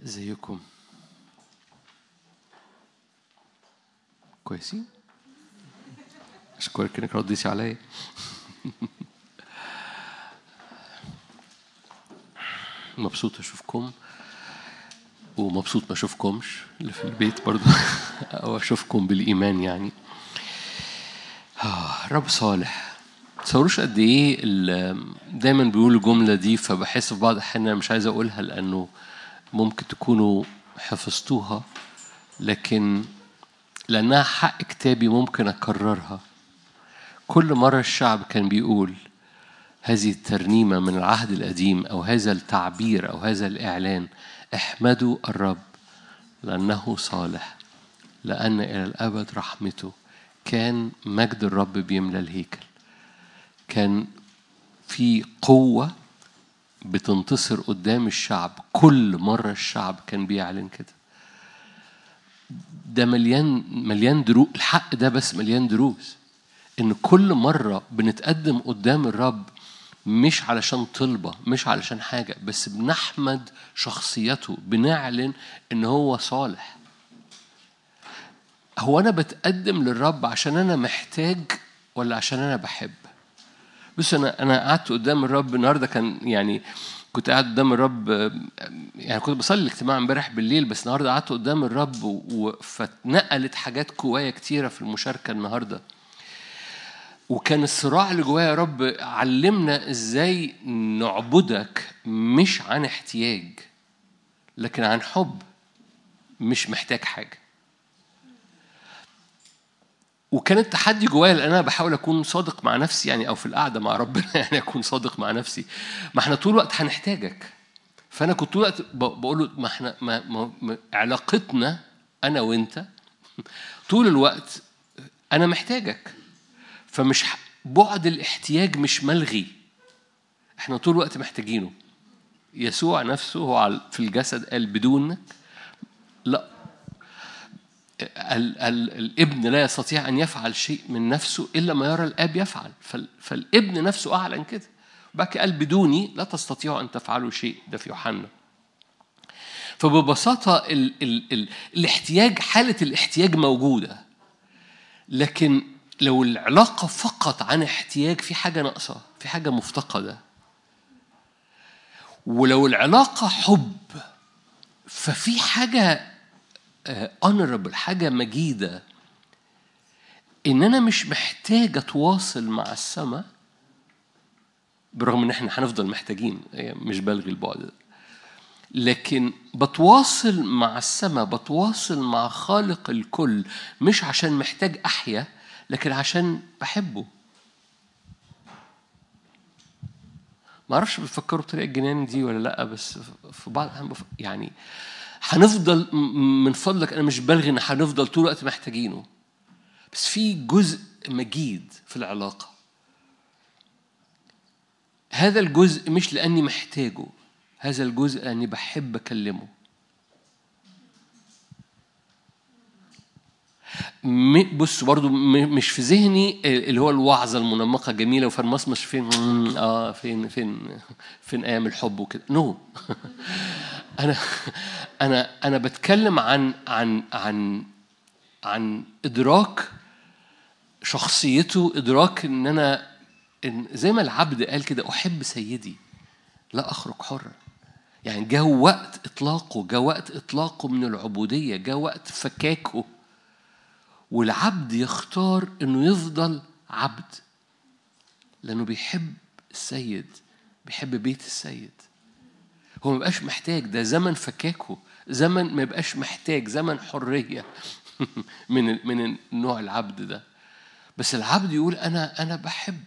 ازيكم كويسين اشكرك انك رديتي عليا مبسوط اشوفكم ومبسوط ما اشوفكمش اللي في البيت برضو او اشوفكم بالايمان يعني آه رب صالح تصوروش قد ايه ال- دايما بيقولوا الجمله دي فبحس في بعض الاحيان أنا مش عايز اقولها لانه ممكن تكونوا حفظتوها لكن لانها حق كتابي ممكن اكررها كل مره الشعب كان بيقول هذه الترنيمه من العهد القديم او هذا التعبير او هذا الاعلان احمدوا الرب لانه صالح لان الى الابد رحمته كان مجد الرب بيملى الهيكل كان في قوة بتنتصر قدام الشعب كل مرة الشعب كان بيعلن كده ده مليان مليان دروس الحق ده بس مليان دروس ان كل مرة بنتقدم قدام الرب مش علشان طلبة مش علشان حاجة بس بنحمد شخصيته بنعلن ان هو صالح هو انا بتقدم للرب عشان انا محتاج ولا عشان انا بحب بص انا انا قعدت قدام الرب النهارده كان يعني كنت قاعد قدام الرب آه، يعني كنت بصلي الاجتماع امبارح بالليل بس النهارده قعدت قدام الرب و- و- فاتنقلت حاجات جوايا كتيره في المشاركه النهارده وكان الصراع اللي جوايا يا رب علمنا ازاي نعبدك مش عن احتياج لكن عن حب مش محتاج حاجه وكان التحدي جوايا لان انا بحاول اكون صادق مع نفسي يعني او في القعده مع ربنا يعني اكون صادق مع نفسي ما احنا طول الوقت هنحتاجك فانا كنت طول الوقت ب- بقول له ما احنا ما ما ما علاقتنا انا وانت طول الوقت انا محتاجك فمش ح- بعد الاحتياج مش ملغي احنا طول الوقت محتاجينه يسوع نفسه هو على- في الجسد قال بدونك لا ال ال الابن لا يستطيع ان يفعل شيء من نفسه الا ما يرى الاب يفعل فال فالابن نفسه اعلن كده وبعد كده قال بدوني لا تستطيعوا ان تفعلوا شيء ده في يوحنا فببساطه ال ال ال الاحتياج حاله الاحتياج موجوده لكن لو العلاقه فقط عن احتياج في حاجه ناقصه في حاجه مفتقده ولو العلاقه حب ففي حاجه اونربل حاجه مجيده ان انا مش محتاج اتواصل مع السماء برغم ان احنا هنفضل محتاجين يعني مش بلغي البعد ده لكن بتواصل مع السماء بتواصل مع خالق الكل مش عشان محتاج احيا لكن عشان بحبه ما اعرفش بتفكروا بطريقه الجنان دي ولا لا بس في بعض الأحيان بف- يعني هنفضل م- من فضلك انا مش بلغي ان هنفضل طول الوقت محتاجينه بس في جزء مجيد في العلاقه هذا الجزء مش لاني محتاجه هذا الجزء لاني بحب اكلمه م- بص برضو م- مش في ذهني اللي هو الوعظه المنمقه جميله وفرمصمش فين اه فين فين فين ايام الحب وكده نو no. انا انا انا بتكلم عن عن عن عن ادراك شخصيته ادراك ان انا إن زي ما العبد قال كده احب سيدي لا اخرج حرا يعني جاء وقت اطلاقه جاء وقت اطلاقه من العبوديه جاء وقت فكاكه والعبد يختار انه يفضل عبد لانه بيحب السيد بيحب بيت السيد هو ما بقاش محتاج ده زمن فكاكه زمن ما يبقاش محتاج زمن حريه من من النوع العبد ده بس العبد يقول انا انا بحب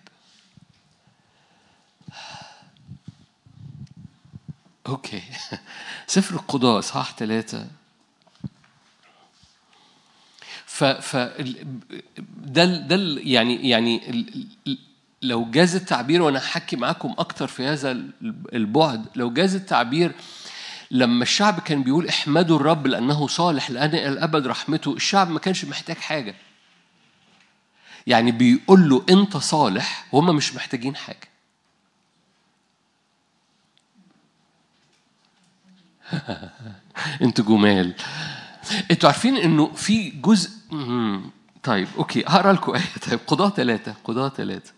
اوكي سفر القضاء اصحاح ثلاثة ف ف ال- ده ال- ده ال- يعني يعني ال- ال- لو جاز التعبير وانا هحكي معاكم اكتر في هذا ال- البعد لو جاز التعبير لما الشعب كان بيقول احمدوا الرب لانه صالح لان الى الابد رحمته الشعب ما كانش محتاج حاجه يعني بيقول له انت صالح وهم مش محتاجين حاجه انتوا جمال انتوا عارفين انه في جزء مم. طيب اوكي هقرا لكم ايه طيب قضاة ثلاثة قضاة ثلاثة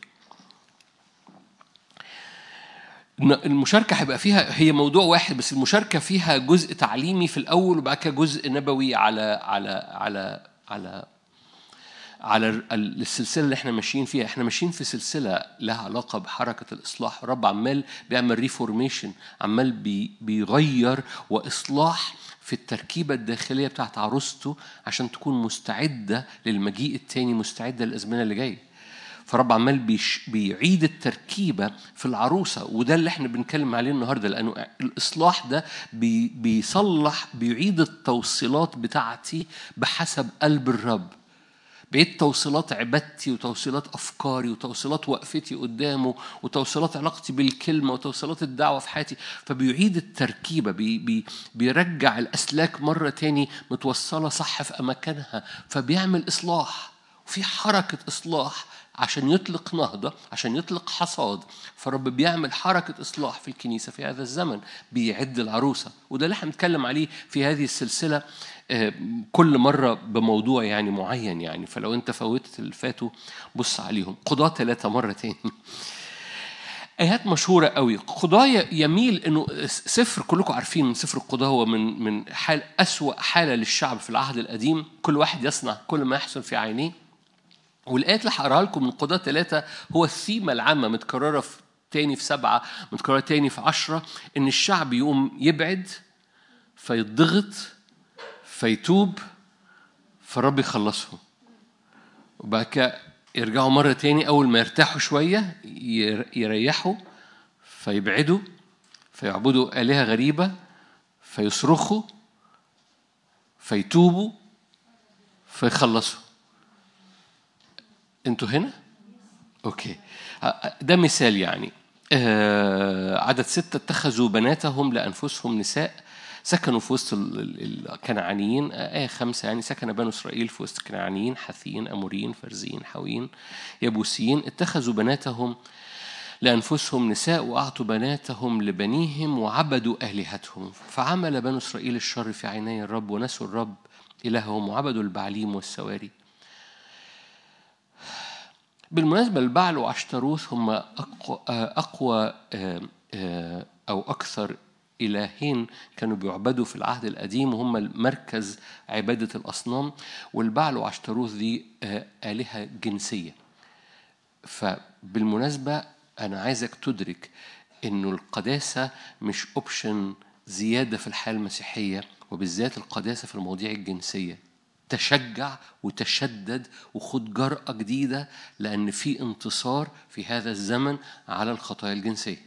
المشاركة هيبقى فيها هي موضوع واحد بس المشاركة فيها جزء تعليمي في الأول وبعد كده جزء نبوي على على على على على السلسله اللي احنا ماشيين فيها احنا ماشيين في سلسله لها علاقه بحركه الاصلاح الرب عمال بيعمل ريفورميشن عمال بي بيغير واصلاح في التركيبة الداخلية بتاعت عروسته عشان تكون مستعدة للمجيء التاني مستعدة للأزمنة اللي جاية فرب عمال بيش بيعيد التركيبة في العروسة وده اللي احنا بنتكلم عليه النهاردة لأنه الإصلاح ده بي بيصلح بيعيد التوصيلات بتاعتي بحسب قلب الرب بعيد توصيلات عبادتي وتوصيلات أفكاري وتوصيلات وقفتي قدامه وتوصيلات علاقتي بالكلمة وتوصيلات الدعوة في حياتي فبيعيد التركيبة بي بي بيرجع الأسلاك مرة تاني متوصلة صح في أماكنها فبيعمل إصلاح وفي حركة إصلاح عشان يطلق نهضة عشان يطلق حصاد فرب بيعمل حركة إصلاح في الكنيسة في هذا الزمن بيعد العروسة وده اللي احنا بنتكلم عليه في هذه السلسلة آه، كل مرة بموضوع يعني معين يعني فلو أنت فوتت اللي فاتوا بص عليهم قضاة ثلاثة مرة تاني آيات مشهورة قوي قضاة يميل إنه سفر كلكم عارفين سفر القضاة هو من من حال أسوأ حالة للشعب في العهد القديم كل واحد يصنع كل ما يحسن في عينيه والآيات اللي هقراها لكم من قضاة ثلاثة هو الثيمة العامة متكررة في تاني في سبعة متكررة تاني في عشرة إن الشعب يقوم يبعد فيضغط فيتوب فالرب يخلصهم وبعد كده يرجعوا مرة تاني أول ما يرتاحوا شوية يريحوا فيبعدوا فيعبدوا آلهة غريبة فيصرخوا فيتوبوا فيخلصوا انتوا هنا؟ اوكي ده مثال يعني آه، عدد ستة اتخذوا بناتهم لأنفسهم نساء سكنوا في وسط الكنعانيين آية خمسة يعني سكن بنو إسرائيل في وسط الكنعانيين حثيين أموريين فرزيين حويين يبوسيين اتخذوا بناتهم لأنفسهم نساء وأعطوا بناتهم لبنيهم وعبدوا آلهتهم فعمل بنو إسرائيل الشر في عيني الرب ونسوا الرب إلههم وعبدوا البعليم والسواري بالمناسبة البعل وعشتروث هم أقوى, أقوى آه، آه، أو أكثر إلهين كانوا بيعبدوا في العهد القديم وهم مركز عبادة الأصنام والبعل وعشتروث دي آه، آلهة جنسية فبالمناسبة أنا عايزك تدرك إنه القداسة مش أوبشن زيادة في الحياة المسيحية وبالذات القداسة في المواضيع الجنسية تشجع وتشدد وخد جرأة جديدة لأن في انتصار في هذا الزمن على الخطايا الجنسية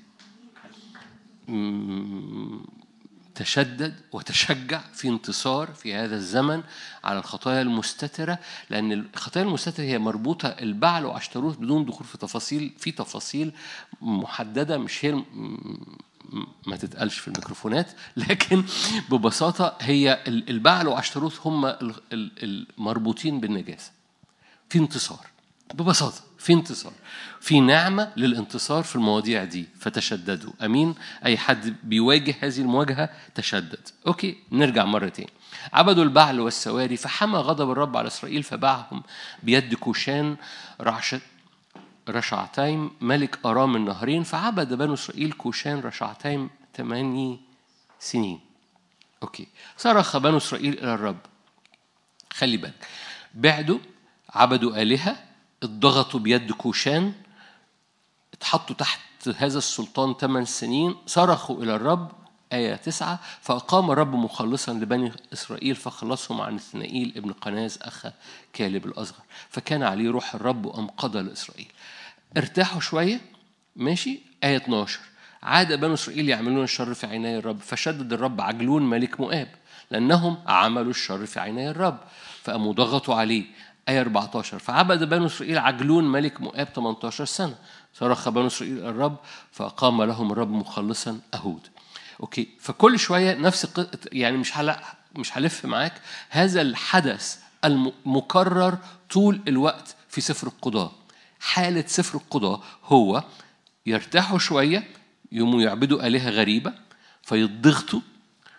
تشدد وتشجع في انتصار في هذا الزمن على الخطايا المستترة لأن الخطايا المستترة هي مربوطة البعل وعشتروث بدون دخول في تفاصيل في تفاصيل محددة مش هي ما تتقالش في الميكروفونات لكن ببساطة هي البعل وعشتروث هم المربوطين بالنجاسة في انتصار ببساطة في انتصار في نعمة للانتصار في المواضيع دي فتشددوا أمين أي حد بيواجه هذه المواجهة تشدد أوكي نرجع مرة تاني عبدوا البعل والسواري فحمى غضب الرب على إسرائيل فباعهم بيد كوشان رعشة رشعتيم ملك أرام النهرين فعبد بنو إسرائيل كوشان رشعتيم ثماني سنين أوكي صرخ بنو إسرائيل إلى الرب خلي بالك بعدوا عبدوا آلهة اتضغطوا بيد كوشان اتحطوا تحت هذا السلطان ثمان سنين صرخوا إلى الرب آية تسعة فأقام الرب مخلصا لبني إسرائيل فخلصهم عن اثنائيل ابن قناز أخا كالب الأصغر فكان عليه روح الرب وأنقذ لإسرائيل ارتاحوا شوية ماشي آية 12 عاد بنو إسرائيل يعملون الشر في عيني الرب فشدد الرب عجلون ملك مؤاب لأنهم عملوا الشر في عيني الرب فقاموا ضغطوا عليه آية 14 فعبد بنو إسرائيل عجلون ملك مؤاب 18 سنة صرخ بنو إسرائيل الرب فأقام لهم الرب مخلصا أهود أوكي فكل شوية نفس يعني مش هلا مش هلف معاك هذا الحدث المكرر طول الوقت في سفر القضاء حالة سفر القضاء هو يرتاحوا شوية يقوموا يعبدوا آلهة غريبة فيضغطوا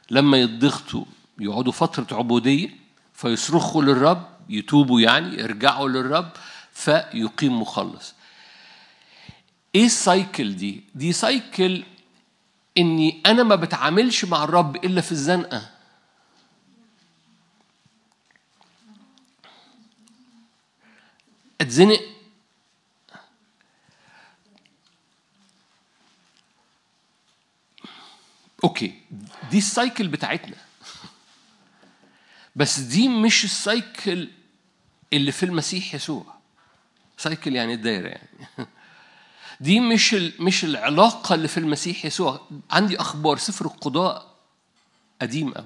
لما يضغطوا يقعدوا فترة عبودية فيصرخوا للرب يتوبوا يعني يرجعوا للرب فيقيم مخلص ايه السايكل دي دي سايكل اني انا ما بتعاملش مع الرب الا في الزنقه اتزنق اوكي دي السايكل بتاعتنا بس دي مش السايكل اللي في المسيح يسوع سايكل يعني الدايره يعني دي مش مش العلاقه اللي في المسيح يسوع عندي اخبار سفر القضاء قديم قوي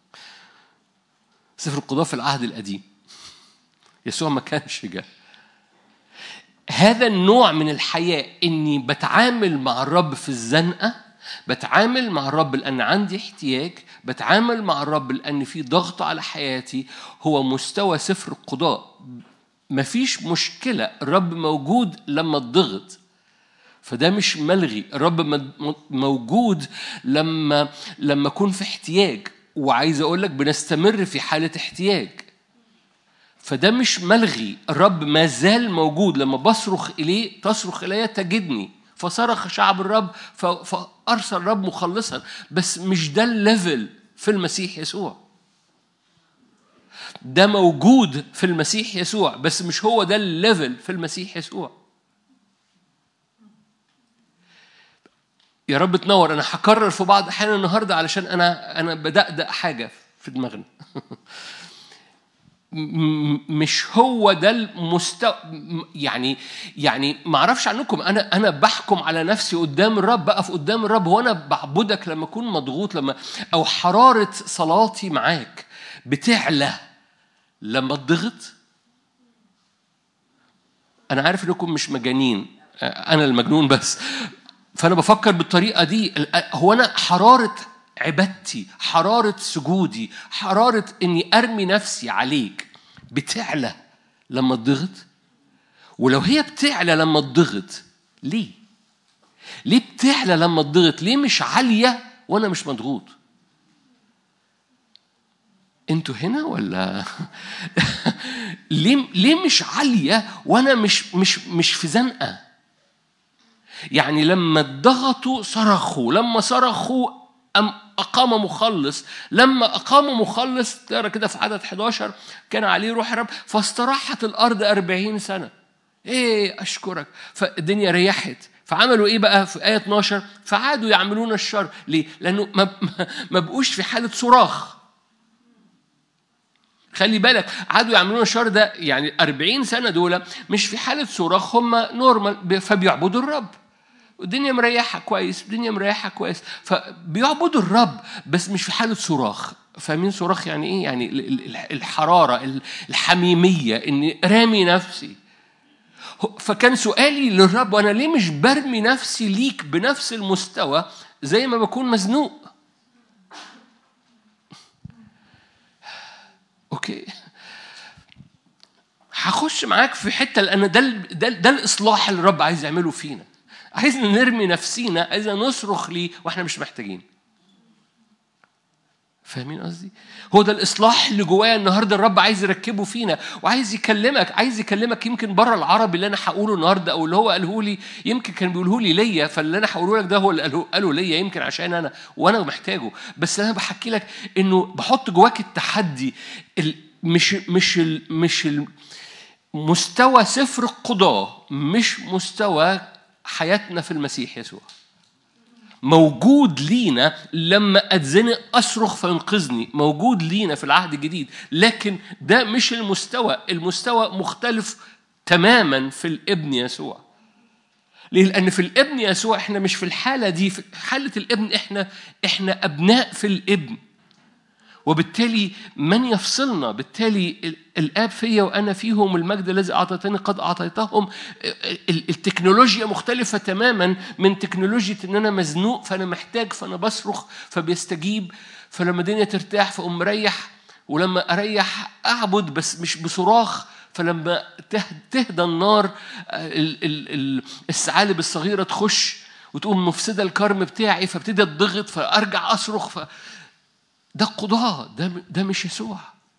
سفر القضاء في العهد القديم يسوع ما كانش جه هذا النوع من الحياة إني بتعامل مع الرب في الزنقة بتعامل مع الرب لأن عندي احتياج بتعامل مع الرب لأن في ضغط على حياتي هو مستوى سفر القضاء مفيش مشكلة الرب موجود لما الضغط فده مش ملغي الرب موجود لما لما اكون في احتياج وعايز اقول لك بنستمر في حاله احتياج فده مش ملغي الرب ما زال موجود لما بصرخ إليه تصرخ إلي تجدني فصرخ شعب الرب فأرسل الرب مخلصا بس مش ده الليفل في المسيح يسوع ده موجود في المسيح يسوع بس مش هو ده الليفل في المسيح يسوع يا رب تنور انا هكرر في بعض احيان النهارده علشان انا انا بدأدأ حاجه في دماغنا مش هو ده المستوى يعني يعني ما اعرفش عنكم انا انا بحكم على نفسي قدام الرب بقف قدام الرب وانا بعبدك لما اكون مضغوط لما او حراره صلاتي معاك بتعلى لما اتضغط انا عارف انكم مش مجانين انا المجنون بس فانا بفكر بالطريقه دي هو انا حراره عبادتي حرارة سجودي حرارة إني أرمي نفسي عليك بتعلى لما تضغط ولو هي بتعلى لما تضغط ليه؟ ليه بتعلى لما تضغط؟ ليه مش عالية وأنا مش مضغوط؟ انتوا هنا ولا ليه ليه مش عاليه وانا مش مش مش في زنقه يعني لما اتضغطوا صرخوا لما صرخوا أم أقام مخلص لما أقام مخلص تقرا كده في عدد 11 كان عليه روح الرب فاستراحت الأرض أربعين سنة إيه أشكرك فالدنيا ريحت فعملوا ايه بقى في ايه 12 فعادوا يعملون الشر ليه لانه ما, ما بقوش في حاله صراخ خلي بالك عادوا يعملون الشر ده يعني 40 سنه دول مش في حاله صراخ هم نورمال فبيعبدوا الرب والدنيا مريحة كويس الدنيا مريحة كويس فبيعبدوا الرب بس مش في حالة صراخ فاهمين صراخ يعني ايه يعني الحرارة الحميمية اني رامي نفسي فكان سؤالي للرب وانا ليه مش برمي نفسي ليك بنفس المستوى زي ما بكون مزنوق اوكي هخش معاك في حته لان ده ده, ده الاصلاح اللي الرب عايز يعمله فينا عايزنا نرمي نفسينا عايزنا نصرخ ليه واحنا مش محتاجين فاهمين قصدي؟ هو ده الاصلاح اللي جوايا النهارده الرب عايز يركبه فينا وعايز يكلمك عايز يكلمك يمكن بره العربي اللي انا هقوله النهارده او اللي هو قاله لي يمكن كان بيقوله لي ليا فاللي انا هقوله لك ده هو اللي قاله, قاله ليا يمكن عشان انا وانا محتاجه بس انا بحكي لك انه بحط جواك التحدي مش مش مش مستوى سفر القضاء مش مستوى حياتنا في المسيح يسوع موجود لينا لما اتزنق اصرخ فينقذني موجود لينا في العهد الجديد لكن ده مش المستوى المستوى مختلف تماما في الابن يسوع ليه؟ لأن في الابن يسوع احنا مش في الحالة دي في حالة الابن احنا احنا أبناء في الابن وبالتالي من يفصلنا بالتالي الاب فيا وانا فيهم المجد الذي اعطيتني قد اعطيتهم التكنولوجيا مختلفه تماما من تكنولوجيا ان انا مزنوق فانا محتاج فانا بصرخ فبيستجيب فلما الدنيا ترتاح فاقوم مريح ولما اريح اعبد بس مش بصراخ فلما تهدى النار الثعالب الصغيره تخش وتقوم مفسده الكرم بتاعي فابتدي اتضغط فارجع اصرخ ف... ده قضاة ده ده مش يسوع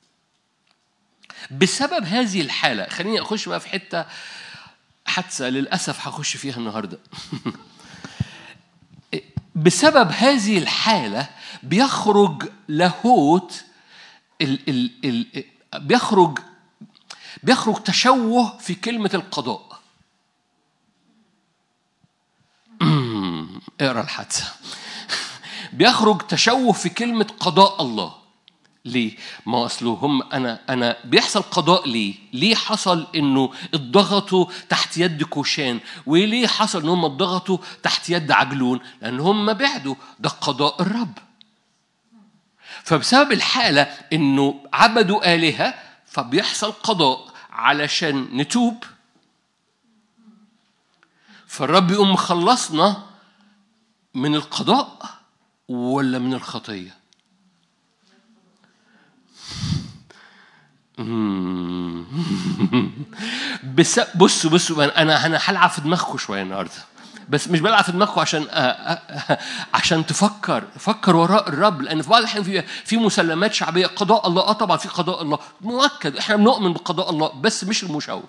بسبب هذه الحالة خليني أخش بقى في حتة حادثة للأسف هخش فيها النهاردة بسبب هذه الحالة بيخرج لاهوت ال ال ال بيخرج بيخرج تشوه في كلمة القضاء اقرا الحادثة بيخرج تشوه في كلمة قضاء الله ليه؟ ما اصله هم انا انا بيحصل قضاء ليه؟ ليه حصل انه اتضغطوا تحت يد كوشان؟ وليه حصل ان هم اتضغطوا تحت يد عجلون؟ لان هم بعدوا ده قضاء الرب. فبسبب الحالة انه عبدوا آلهة فبيحصل قضاء علشان نتوب فالرب يقوم مخلصنا من القضاء ولا من الخطيه بس بصوا بصوا انا انا هلعب في دماغكم شويه النهارده بس مش بلعب في دماغكم عشان آه، آه، عشان تفكر فكر وراء الرب لان في بعض الاحيان في في مسلمات شعبيه قضاء الله اه طبعا في قضاء الله مؤكد احنا بنؤمن بقضاء الله بس مش المشوه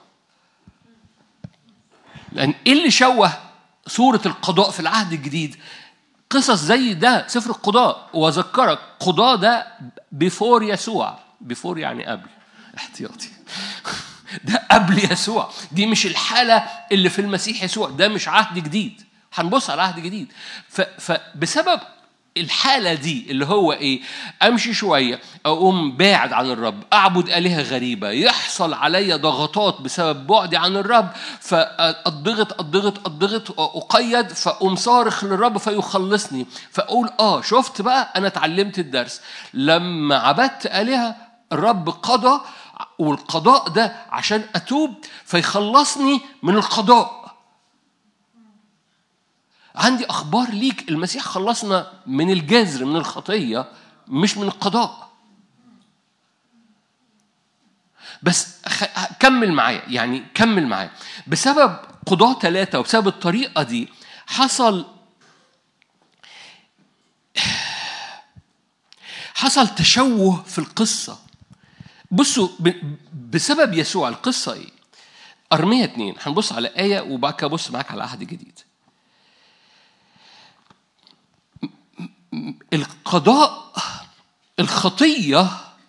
لان ايه اللي شوه صوره القضاء في العهد الجديد قصص زي ده سفر القضاء وذكرك قضاء ده بيفور يسوع بيفور يعني قبل احتياطي ده قبل يسوع دي مش الحالة اللي في المسيح يسوع ده مش عهد جديد هنبص على عهد جديد فبسبب الحالة دي اللي هو إيه؟ أمشي شوية أقوم باعد عن الرب، أعبد آلهة غريبة، يحصل علي ضغطات بسبب بعدي عن الرب، فأضغط أضغط أضغط أقيد فأقوم صارخ للرب فيخلصني، فأقول آه شفت بقى أنا اتعلمت الدرس، لما عبدت آلهة الرب قضى والقضاء ده عشان أتوب فيخلصني من القضاء عندي أخبار ليك المسيح خلصنا من الجذر من الخطية مش من القضاء بس كمل معايا يعني كمل معايا بسبب قضاء ثلاثة وبسبب الطريقة دي حصل حصل تشوه في القصة بصوا بسبب يسوع القصة إيه؟ أرمية اتنين هنبص على آية وبعد كده أبص معاك على عهد جديد القضاء الخطية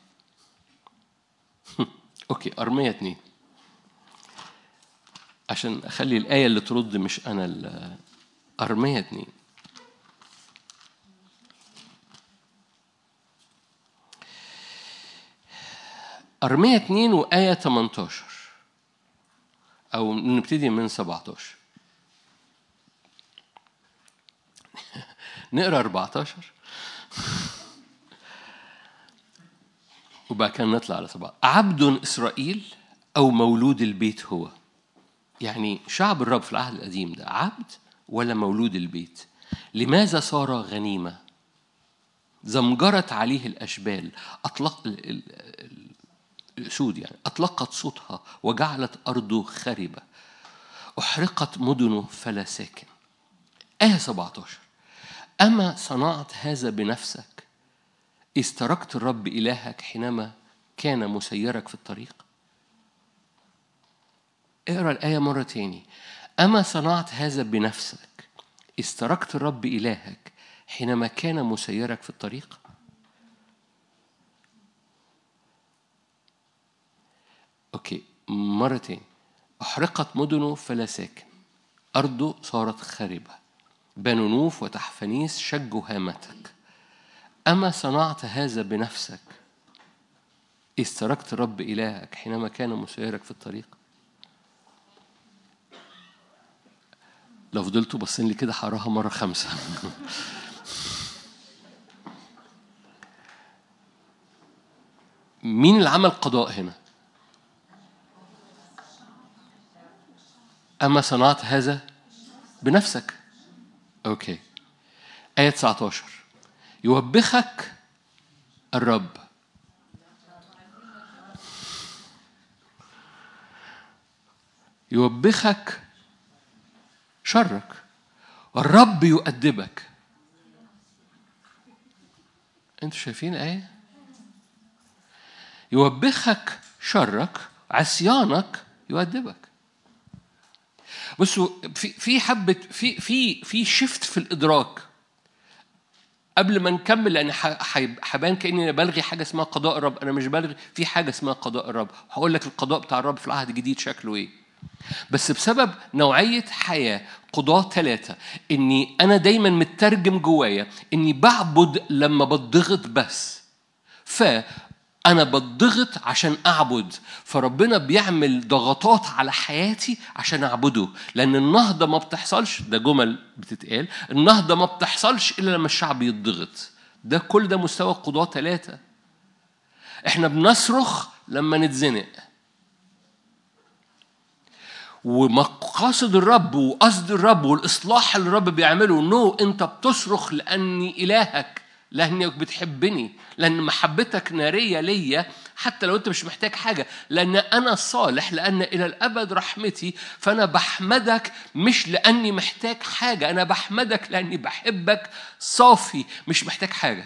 أوكي أرمية اتنين عشان أخلي الآية اللي ترد مش أنا أرمية اتنين أرمية 2 وآية 18 أو نبتدي من 17 نقرا 14 وبعد كده نطلع على 7 عبد إسرائيل أو مولود البيت هو يعني شعب الرب في العهد القديم ده عبد ولا مولود البيت لماذا صار غنيمة زمجرت عليه الأشبال أطلق سود يعني أطلقت صوتها وجعلت أرضه خربة أحرقت مدنه فلا ساكن آية 17 أما صنعت هذا بنفسك إذ تركت الرب إلهك حينما كان مسيرك في الطريق اقرا الآية مرة تاني أما صنعت هذا بنفسك إذ تركت الرب إلهك حينما كان مسيرك في الطريق أوكي مرتين أحرقت مدنه فلا ساكن أرضه صارت خاربة بنو نوف وتحفنيس شجوا هامتك أما صنعت هذا بنفسك إذ تركت الرب إلهك حينما كان مسيرك في الطريق لو فضلتوا باصين لي كده هقراها مرة خمسة مين اللي عمل قضاء هنا؟ أما صنعت هذا بنفسك أوكي آية 19 يوبخك الرب يوبخك شرك والرب يؤدبك انتوا شايفين الايه يوبخك شرك عصيانك يؤدبك بصوا في في حبه في في في شيفت في الادراك قبل ما نكمل لان هيبان كاني بلغي حاجه اسمها قضاء الرب انا مش بلغي في حاجه اسمها قضاء الرب هقول لك القضاء بتاع الرب في العهد الجديد شكله ايه بس بسبب نوعيه حياه قضاة ثلاثة إني أنا دايما مترجم جوايا إني بعبد لما بضغط بس ف أنا بضغط عشان أعبد فربنا بيعمل ضغطات على حياتي عشان أعبده لأن النهضة ما بتحصلش ده جمل بتتقال النهضة ما بتحصلش إلا لما الشعب يضغط ده كل ده مستوى قضاة ثلاثة إحنا بنصرخ لما نتزنق ومقاصد الرب وقصد الرب والإصلاح اللي الرب بيعمله نو no, أنت بتصرخ لأني إلهك لأنك بتحبني لأن محبتك نارية ليا حتى لو أنت مش محتاج حاجة لأن أنا صالح لأن إلى الأبد رحمتي فأنا بحمدك مش لأني محتاج حاجة أنا بحمدك لأني بحبك صافي مش محتاج حاجة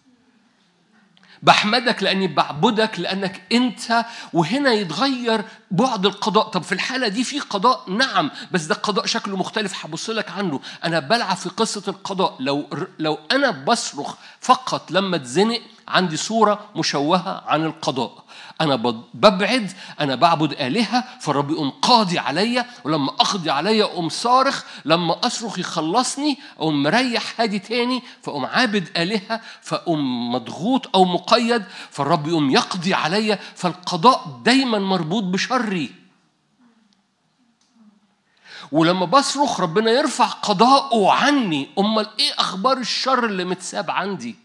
بحمدك لاني بعبدك لانك انت وهنا يتغير بعد القضاء طب في الحاله دي في قضاء نعم بس ده قضاء شكله مختلف هبص لك عنه انا بلعب في قصه القضاء لو لو انا بصرخ فقط لما اتزنق عندي صوره مشوهه عن القضاء أنا ببعد أنا بعبد آلهة فالرب يقوم قاضي عليا ولما أقضي عليا أقوم صارخ لما أصرخ يخلصني أقوم مريح هادي تاني فأقوم عابد آلهة فأقوم مضغوط أو مقيد فالرب يقوم يقضي عليا فالقضاء دايما مربوط بشري ولما بصرخ ربنا يرفع قضاءه عني امال ايه اخبار الشر اللي متساب عندي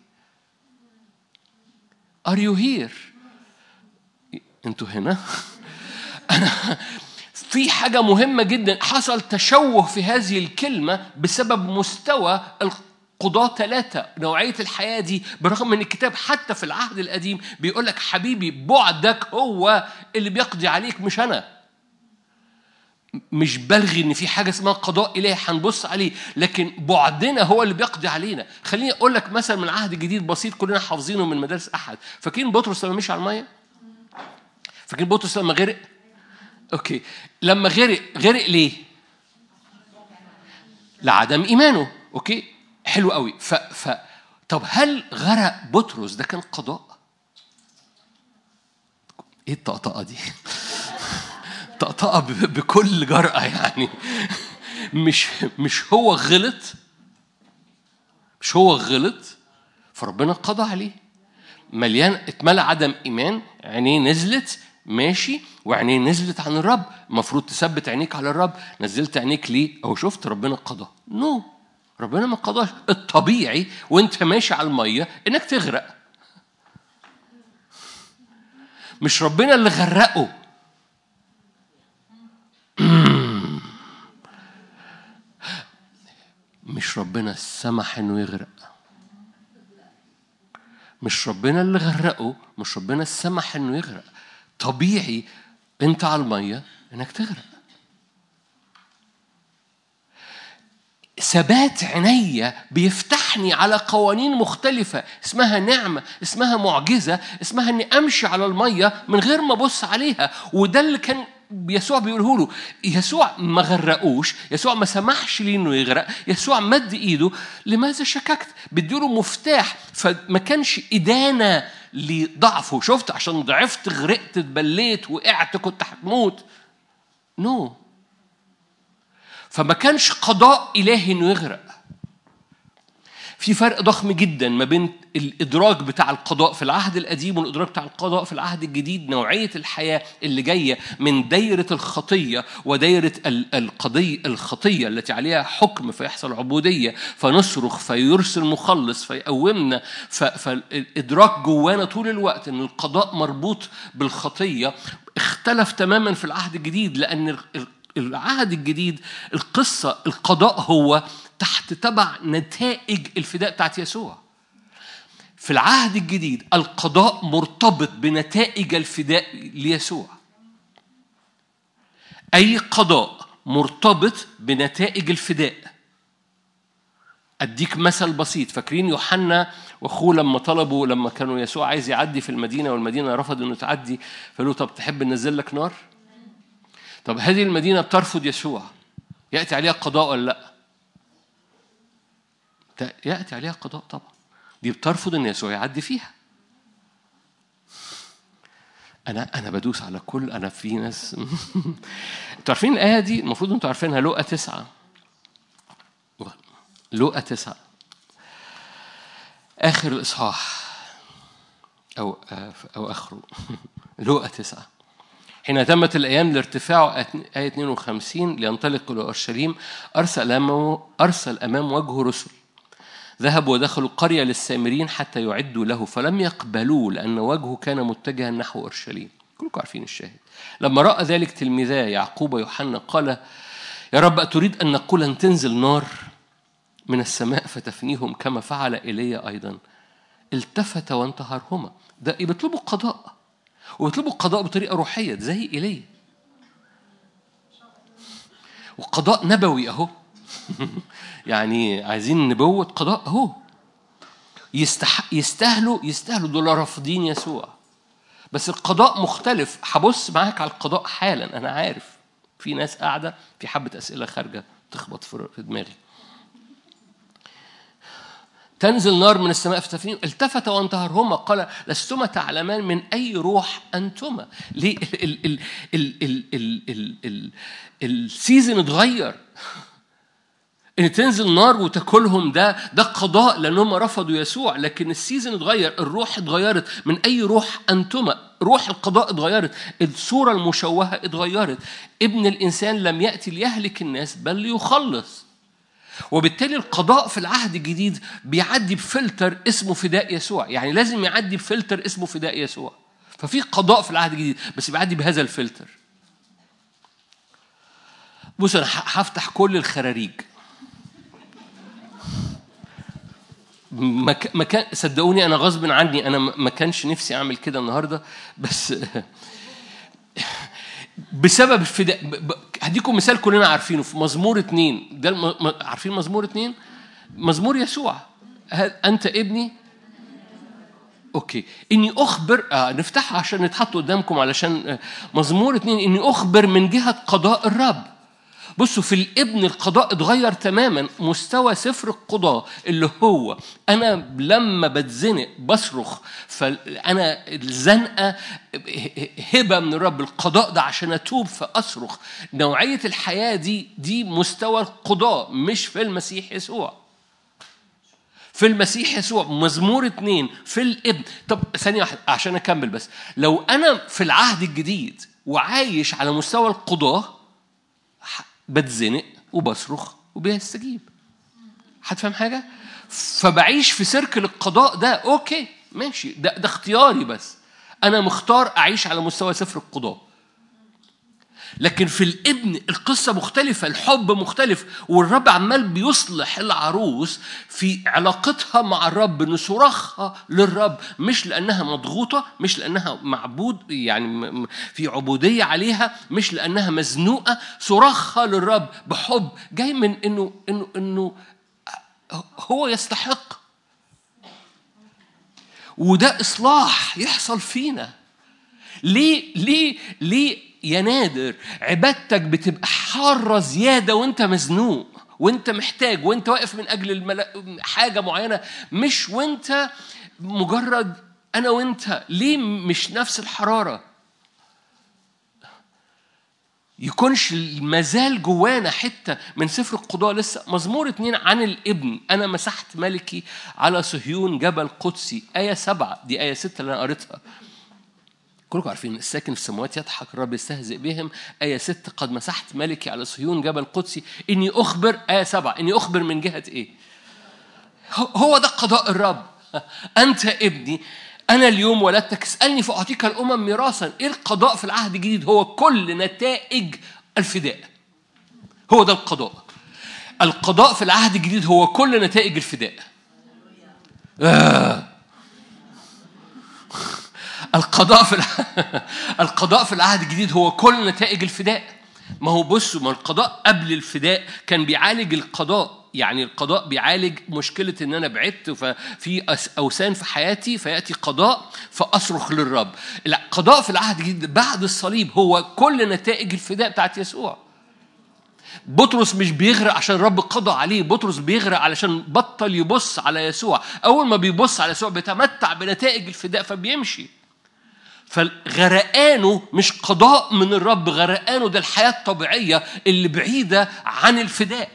Are you here? انتوا هنا انا في حاجة مهمة جدا حصل تشوه في هذه الكلمة بسبب مستوى القضاة ثلاثة نوعية الحياة دي برغم ان الكتاب حتى في العهد القديم بيقول لك حبيبي بعدك هو اللي بيقضي عليك مش انا مش بلغي ان في حاجه اسمها قضاء الهي هنبص عليه لكن بعدنا هو اللي بيقضي علينا خليني اقول لك مثلا من عهد جديد بسيط كلنا حافظينه من مدارس احد فاكرين بطرس لما مشي على الميه فاكرين بطرس لما غرق اوكي لما غرق غرق ليه لعدم ايمانه اوكي حلو قوي ف, ف طب هل غرق بطرس ده كان قضاء ايه الطقطقه دي طقطقه بكل جرأة يعني مش مش هو غلط مش هو غلط فربنا قضى عليه مليان اتملى عدم ايمان عينيه نزلت ماشي وعينيه نزلت عن الرب المفروض تثبت عينيك على الرب نزلت عينيك ليه اهو شفت ربنا قضى نو no. ربنا ما قضاش الطبيعي وانت ماشي على الميه انك تغرق مش ربنا اللي غرقه مش ربنا سمح انه يغرق مش ربنا اللي غرقه مش ربنا سمح انه يغرق طبيعي انت على الميه انك تغرق ثبات عينيا بيفتحني على قوانين مختلفة اسمها نعمة اسمها معجزة اسمها اني امشي على المية من غير ما ابص عليها وده اللي كان يسوع بيقوله له يسوع ما غرقوش يسوع ما سمحش ليه انه يغرق يسوع مد ايده لماذا شككت بديله مفتاح فما كانش ادانه لضعفه شفت عشان ضعفت غرقت اتبليت وقعت كنت هتموت نو no. فما كانش قضاء الهي انه يغرق في فرق ضخم جدا ما بين الادراك بتاع القضاء في العهد القديم والادراك بتاع القضاء في العهد الجديد نوعيه الحياه اللي جايه من دايره الخطيه ودايره القضيه الخطيه التي عليها حكم فيحصل عبوديه فنصرخ فيرسل مخلص فيقومنا فالادراك جوانا طول الوقت ان القضاء مربوط بالخطيه اختلف تماما في العهد الجديد لان العهد الجديد القصه القضاء هو تحت تبع نتائج الفداء بتاعت يسوع في العهد الجديد القضاء مرتبط بنتائج الفداء ليسوع أي قضاء مرتبط بنتائج الفداء اديك مثل بسيط فاكرين يوحنا واخوه لما طلبوا لما كانوا يسوع عايز يعدي في المدينه والمدينه رفض انه تعدي فقالوا طب تحب ننزل لك نار؟ طب هذه المدينه بترفض يسوع ياتي عليها قضاء ولا لا؟ ياتي عليها قضاء طبعا دي بترفض ان يسوع يعدي فيها انا انا بدوس على كل انا في ناس انتوا عارفين الايه دي المفروض انتوا عارفينها لقى تسعه لقى تسعه اخر الاصحاح او او اخره لقى تسعه حين تمت الأيام لارتفاعه آية 52 لينطلق إلى أورشليم أرسل أمامه أرسل أمام وجهه رسل ذهبوا ودخلوا قرية للسامرين حتى يعدوا له فلم يقبلوه لأن وجهه كان متجها نحو أورشليم كلكم عارفين الشاهد لما رأى ذلك تلميذاه يعقوب ويوحنا قال يا رب أتريد أن نقول أن تنزل نار من السماء فتفنيهم كما فعل إيليا أيضا التفت وانتهرهما ده بيطلبوا قضاء ويطلبوا القضاء بطريقة روحية زي إيليا وقضاء نبوي أهو يعني عايزين نبوة قضاء أهو يستح... يستاهلوا يستاهلوا دول رافضين يسوع بس القضاء مختلف هبص معاك على القضاء حالا أنا عارف في ناس قاعدة في حبة أسئلة خارجة تخبط في دماغي تنزل نار من السماء في تفنيم التفت وانتهرهما قال لستما تعلمان من أي روح أنتما ليه ال ال ال ال ال ال ال السيزن اتغير ان تنزل نار وتاكلهم ده ده قضاء لانهم رفضوا يسوع لكن السيزن اتغير الروح اتغيرت من اي روح انتما روح القضاء اتغيرت الصوره المشوهه اتغيرت ابن الانسان لم ياتي ليهلك الناس بل ليخلص وبالتالي القضاء في العهد الجديد بيعدي بفلتر اسمه فداء يسوع يعني لازم يعدي بفلتر اسمه فداء يسوع ففي قضاء في العهد الجديد بس بيعدي بهذا الفلتر بص انا هفتح كل الخراريج ما كان صدقوني انا غصب عني انا ما كانش نفسي اعمل كده النهارده بس بسبب الفداء هديكم مثال كلنا عارفينه في مزمور اتنين ده الم... عارفين مزمور اتنين مزمور يسوع انت ابني اوكي اني اخبر آه نفتحها عشان نتحط قدامكم علشان آه مزمور اتنين اني اخبر من جهه قضاء الرب بصوا في الابن القضاء اتغير تماما مستوى سفر القضاء اللي هو انا لما بتزنق بصرخ فانا الزنقه هبه من الرب القضاء ده عشان اتوب فاصرخ نوعيه الحياه دي دي مستوى القضاء مش في المسيح يسوع في المسيح يسوع مزمور اتنين في الابن طب ثانية واحدة عشان أكمل بس لو أنا في العهد الجديد وعايش على مستوى القضاء بتزنق وبصرخ وبيستجيب هتفهم حاجة؟ فبعيش في سيركل القضاء ده اوكي ماشي ده, ده اختياري بس انا مختار اعيش على مستوى سفر القضاء لكن في الابن القصة مختلفة الحب مختلف والرب عمال بيصلح العروس في علاقتها مع الرب ان صراخها للرب مش لأنها مضغوطة مش لأنها معبود يعني في عبودية عليها مش لأنها مزنوقة صراخها للرب بحب جاي من انه انه انه هو يستحق وده إصلاح يحصل فينا ليه ليه ليه يا نادر عبادتك بتبقى حارة زيادة وانت مزنوق وانت محتاج وانت واقف من اجل الملا... حاجة معينة مش وانت مجرد انا وانت ليه مش نفس الحرارة يكونش مازال جوانا حتة من سفر القضاء لسه مزمور اتنين عن الابن أنا مسحت ملكي على صهيون جبل قدسي آية سبعة دي آية ستة اللي أنا قريتها كلكم عارفين الساكن في السماوات يضحك الرب يستهزئ بهم آية ستة قد مسحت ملكي على صهيون جبل قدسي إني أخبر آية سبعة إني أخبر من جهة إيه هو ده قضاء الرب أنت ابني أنا اليوم ولدتك اسألني فأعطيك الأمم ميراثا إيه القضاء في العهد الجديد هو كل نتائج الفداء هو ده القضاء القضاء في العهد الجديد هو كل نتائج الفداء آه. القضاء في القضاء في العهد الجديد هو كل نتائج الفداء ما هو بصوا ما القضاء قبل الفداء كان بيعالج القضاء يعني القضاء بيعالج مشكلة إن أنا بعدت ففي أس- أوثان في حياتي فيأتي قضاء فأصرخ للرب. لا قضاء في العهد الجديد بعد الصليب هو كل نتائج الفداء بتاعت يسوع. بطرس مش بيغرق عشان الرب قضى عليه بطرس بيغرق علشان بطل يبص على يسوع اول ما بيبص على يسوع بيتمتع بنتائج الفداء فبيمشي فغرقانه مش قضاء من الرب غرقانه ده الحياة الطبيعية اللي بعيدة عن الفداء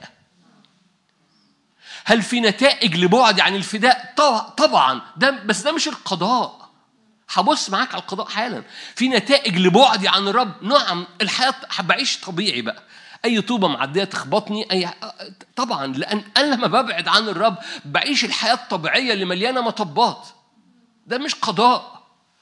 هل في نتائج لبعد عن الفداء طبعا طبعا ده بس ده مش القضاء هبص معاك على القضاء حالا في نتائج لبعدي عن الرب نعم الحياة بعيش طبيعي بقى اي طوبه معديه تخبطني اي طبعا لان انا لما ببعد عن الرب بعيش الحياه الطبيعيه اللي مليانه مطبات ده مش قضاء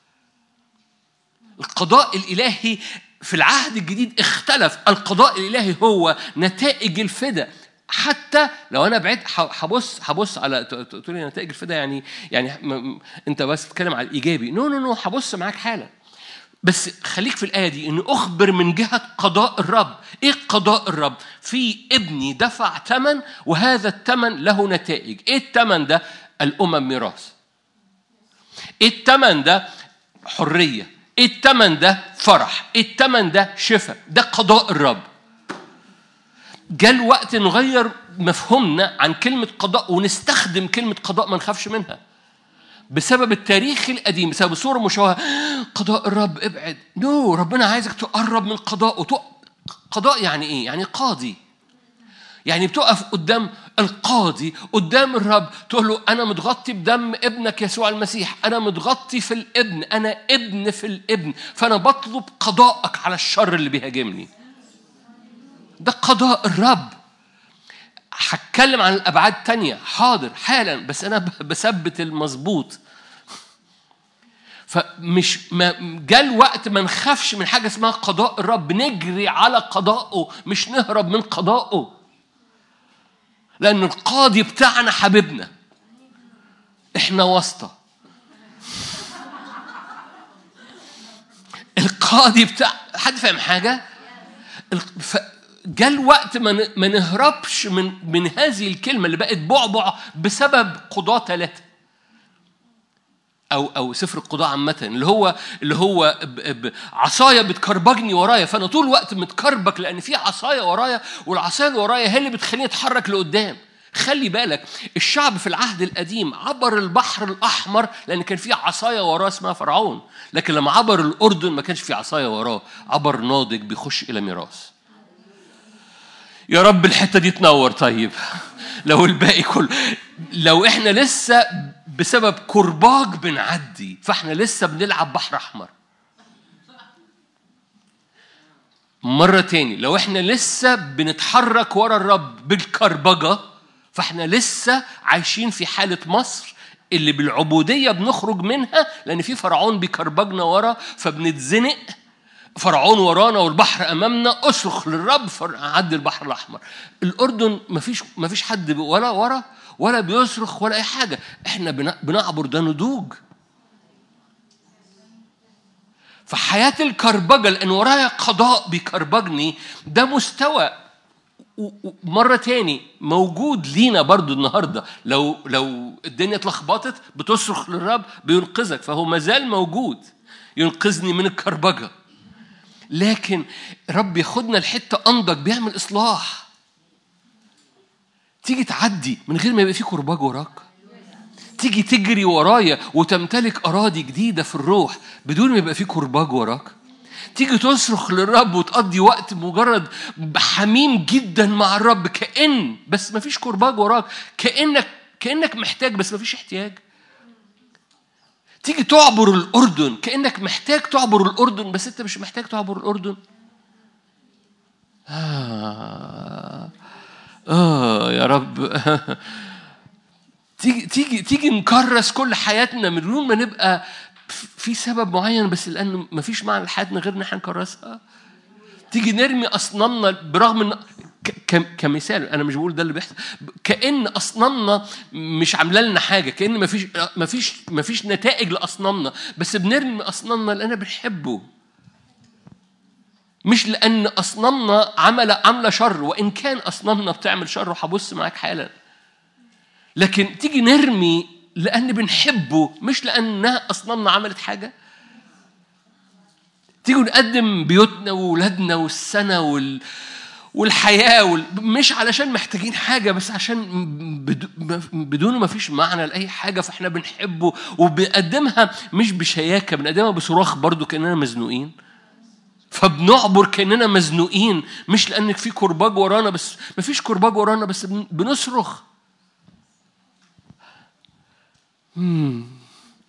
القضاء الالهي في العهد الجديد اختلف القضاء الالهي هو نتائج الفداء حتى لو انا بعدت ح- هبص هبص على ت- ت- تقول لي نتائج الفداء يعني يعني م- م- انت بس بتتكلم على الايجابي نو نو نو هبص معاك حالا بس خليك في الآية دي إن أخبر من جهة قضاء الرب إيه قضاء الرب في ابني دفع ثمن وهذا الثمن له نتائج إيه الثمن ده الأمم ميراث إيه الثمن ده حرية إيه الثمن ده فرح إيه الثمن ده شفاء ده قضاء الرب جاء الوقت نغير مفهومنا عن كلمة قضاء ونستخدم كلمة قضاء ما نخافش منها بسبب التاريخ القديم بسبب صورة مشوهة قضاء الرب ابعد نو no, ربنا عايزك تقرب من قضاء قضاء يعني ايه؟ يعني قاضي يعني بتقف قدام القاضي قدام الرب تقول له انا متغطي بدم ابنك يسوع المسيح انا متغطي في الابن انا ابن في الابن فانا بطلب قضاءك على الشر اللي بيهاجمني ده قضاء الرب هتكلم عن الابعاد تانية حاضر حالا بس انا بثبت المظبوط فمش ما جاء الوقت ما نخافش من حاجه اسمها قضاء الرب نجري على قضائه مش نهرب من قضائه لان القاضي بتاعنا حبيبنا احنا واسطه القاضي بتاع حد فاهم حاجه ف... جاء الوقت ما ما نهربش من من هذه الكلمه اللي بقت بعبع بسبب قضاة ثلاثه او او سفر القضاء عامه اللي هو اللي هو ب... ب... عصايه بتكربجني ورايا فانا طول الوقت متكربك لان في عصايه ورايا والعصايه اللي ورايا هي اللي بتخليني اتحرك لقدام خلي بالك الشعب في العهد القديم عبر البحر الاحمر لان كان في عصايه وراه اسمها فرعون لكن لما عبر الاردن ما كانش في عصايه وراه عبر ناضج بيخش الى ميراث يا رب الحته دي تنور طيب لو الباقي كله لو احنا لسه بسبب كرباج بنعدي فاحنا لسه بنلعب بحر احمر مرة تاني لو احنا لسه بنتحرك ورا الرب بالكربجة فاحنا لسه عايشين في حالة مصر اللي بالعبودية بنخرج منها لأن في فرعون بيكربجنا ورا فبنتزنق فرعون ورانا والبحر امامنا اصرخ للرب عدي البحر الاحمر الاردن مفيش مفيش حد ولا ورا ولا بيصرخ ولا اي حاجه احنا بنعبر ده نضوج فحياة الكربجة لأن ورايا قضاء بيكربجني ده مستوى مرة تاني موجود لينا برضو النهاردة لو لو الدنيا اتلخبطت بتصرخ للرب بينقذك فهو مازال موجود ينقذني من الكربجه لكن رب ياخدنا لحته انضج بيعمل اصلاح تيجي تعدي من غير ما يبقى في كرباج وراك تيجي تجري ورايا وتمتلك اراضي جديده في الروح بدون ما يبقى في كرباج وراك تيجي تصرخ للرب وتقضي وقت مجرد حميم جدا مع الرب كأن بس ما فيش كرباج وراك كأنك كأنك محتاج بس ما فيش احتياج تيجي تعبر الأردن كأنك محتاج تعبر الأردن بس أنت مش محتاج تعبر الأردن آه آه يا رب تيجي تيجي تيجي نكرس كل حياتنا من دون ما نبقى في سبب معين بس لأن ما فيش معنى لحياتنا غير إن احنا نكرسها تيجي نرمي أصنامنا برغم إن كمثال انا مش بقول ده اللي بيحصل كان اصنامنا مش عامله لنا حاجه كان ما فيش ما فيش ما فيش نتائج لاصنامنا بس بنرمي اصنامنا لان بنحبه مش لأن أصنامنا عمل عاملة شر وإن كان أصنامنا بتعمل شر وهبص معاك حالا لكن تيجي نرمي لأن بنحبه مش لأنها أصنامنا عملت حاجة تيجوا نقدم بيوتنا وولادنا والسنة وال... والحياة وال... مش علشان محتاجين حاجة بس عشان بدو... بدونه ما فيش معنى لأي حاجة فإحنا بنحبه وبنقدمها مش بشياكة بنقدمها بصراخ برضو كأننا مزنوقين فبنعبر كأننا مزنوقين مش لأن في كرباج ورانا بس ما فيش كرباج ورانا بس بنصرخ مم.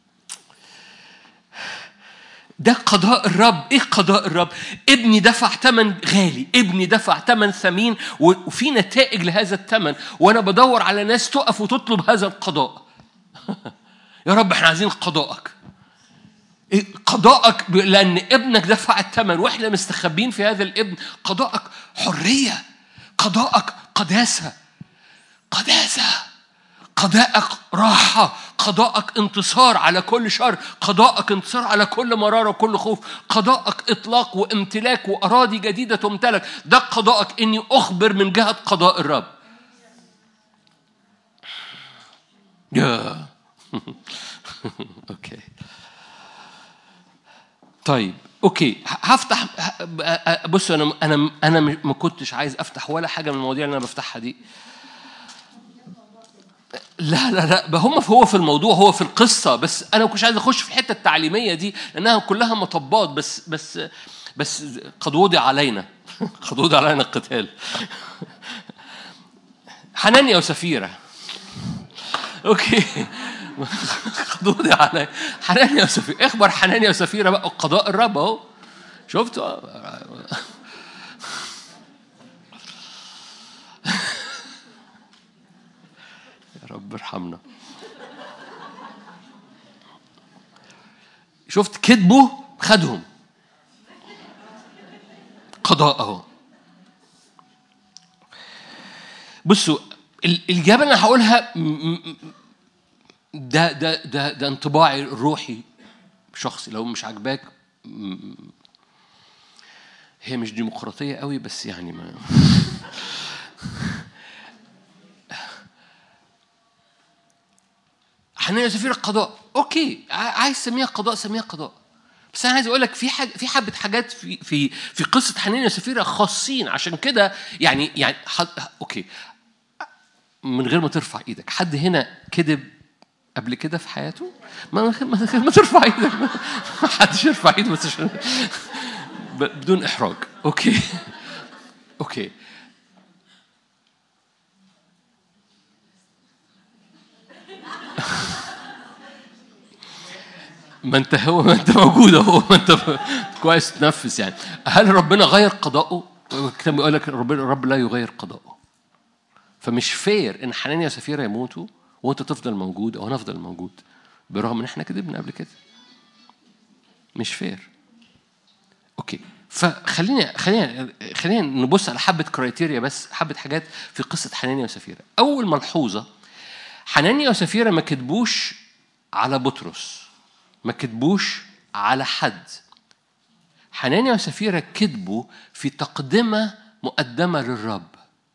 ده قضاء الرب ايه قضاء الرب ابني دفع ثمن غالي ابني دفع ثمن ثمين وفي نتائج لهذا الثمن وانا بدور على ناس تقف وتطلب هذا القضاء يا رب احنا عايزين قضاءك إيه قضاءك لان ابنك دفع الثمن واحنا مستخبين في هذا الابن قضاءك حريه قضاءك قداسه قداسه قضاءك راحة قضاءك انتصار على كل شر قضاءك انتصار على كل مرارة وكل خوف قضاءك إطلاق وامتلاك وأراضي جديدة تمتلك ده قضاءك إني أخبر من جهة قضاء الرب يا اوكي طيب اوكي هفتح بص انا انا انا ما كنتش عايز افتح ولا حاجه من المواضيع اللي انا بفتحها دي لا لا لا هم هو في الموضوع هو في القصه بس انا ما كنتش عايز اخش في الحته التعليميه دي لانها كلها مطبات بس بس بس قد وضع علينا قد وضع علينا القتال حنانيا وسفيره اوكي قد وضع علي حنانيا وسفيره اخبر حنانيا وسفيره بقى قضاء الرب اهو شفتوا رب ارحمنا شفت كذبه خدهم قضاء اهو بصوا الإجابة اللي أنا هقولها ده ده ده ده انطباعي الروحي شخصي لو مش عاجباك هي مش ديمقراطية قوي بس يعني ما حنانيا سفير القضاء اوكي عايز تسميها قضاء سميها قضاء بس انا عايز اقول لك في حاجه في حبه حاجات في في في قصه حنانيا سفيرة خاصين عشان كده يعني يعني حد اوكي من غير ما ترفع ايدك حد هنا كذب قبل كده في حياته ما ما, ما ترفع ايدك ما حدش يرفع ايده بس عشان بدون احراج اوكي اوكي ما انت هو ما انت موجود اهو ما انت كويس تنفس يعني هل ربنا غير قضاءه؟ الكتاب بيقول لك ربنا الرب لا يغير قضاءه فمش فير ان حنانيا وسفيرة يموتوا وانت تفضل موجود او انا افضل موجود برغم ان احنا كذبنا قبل كده مش فير اوكي فخلينا خلينا خلينا نبص على حبه كرايتيريا بس حبه حاجات في قصه حنانيا وسفيرة اول ملحوظه حنانيا وسفيرة ما كتبوش على بطرس ما كتبوش على حد حنانيا وسفيرة كتبوا في تقدمة مقدمة للرب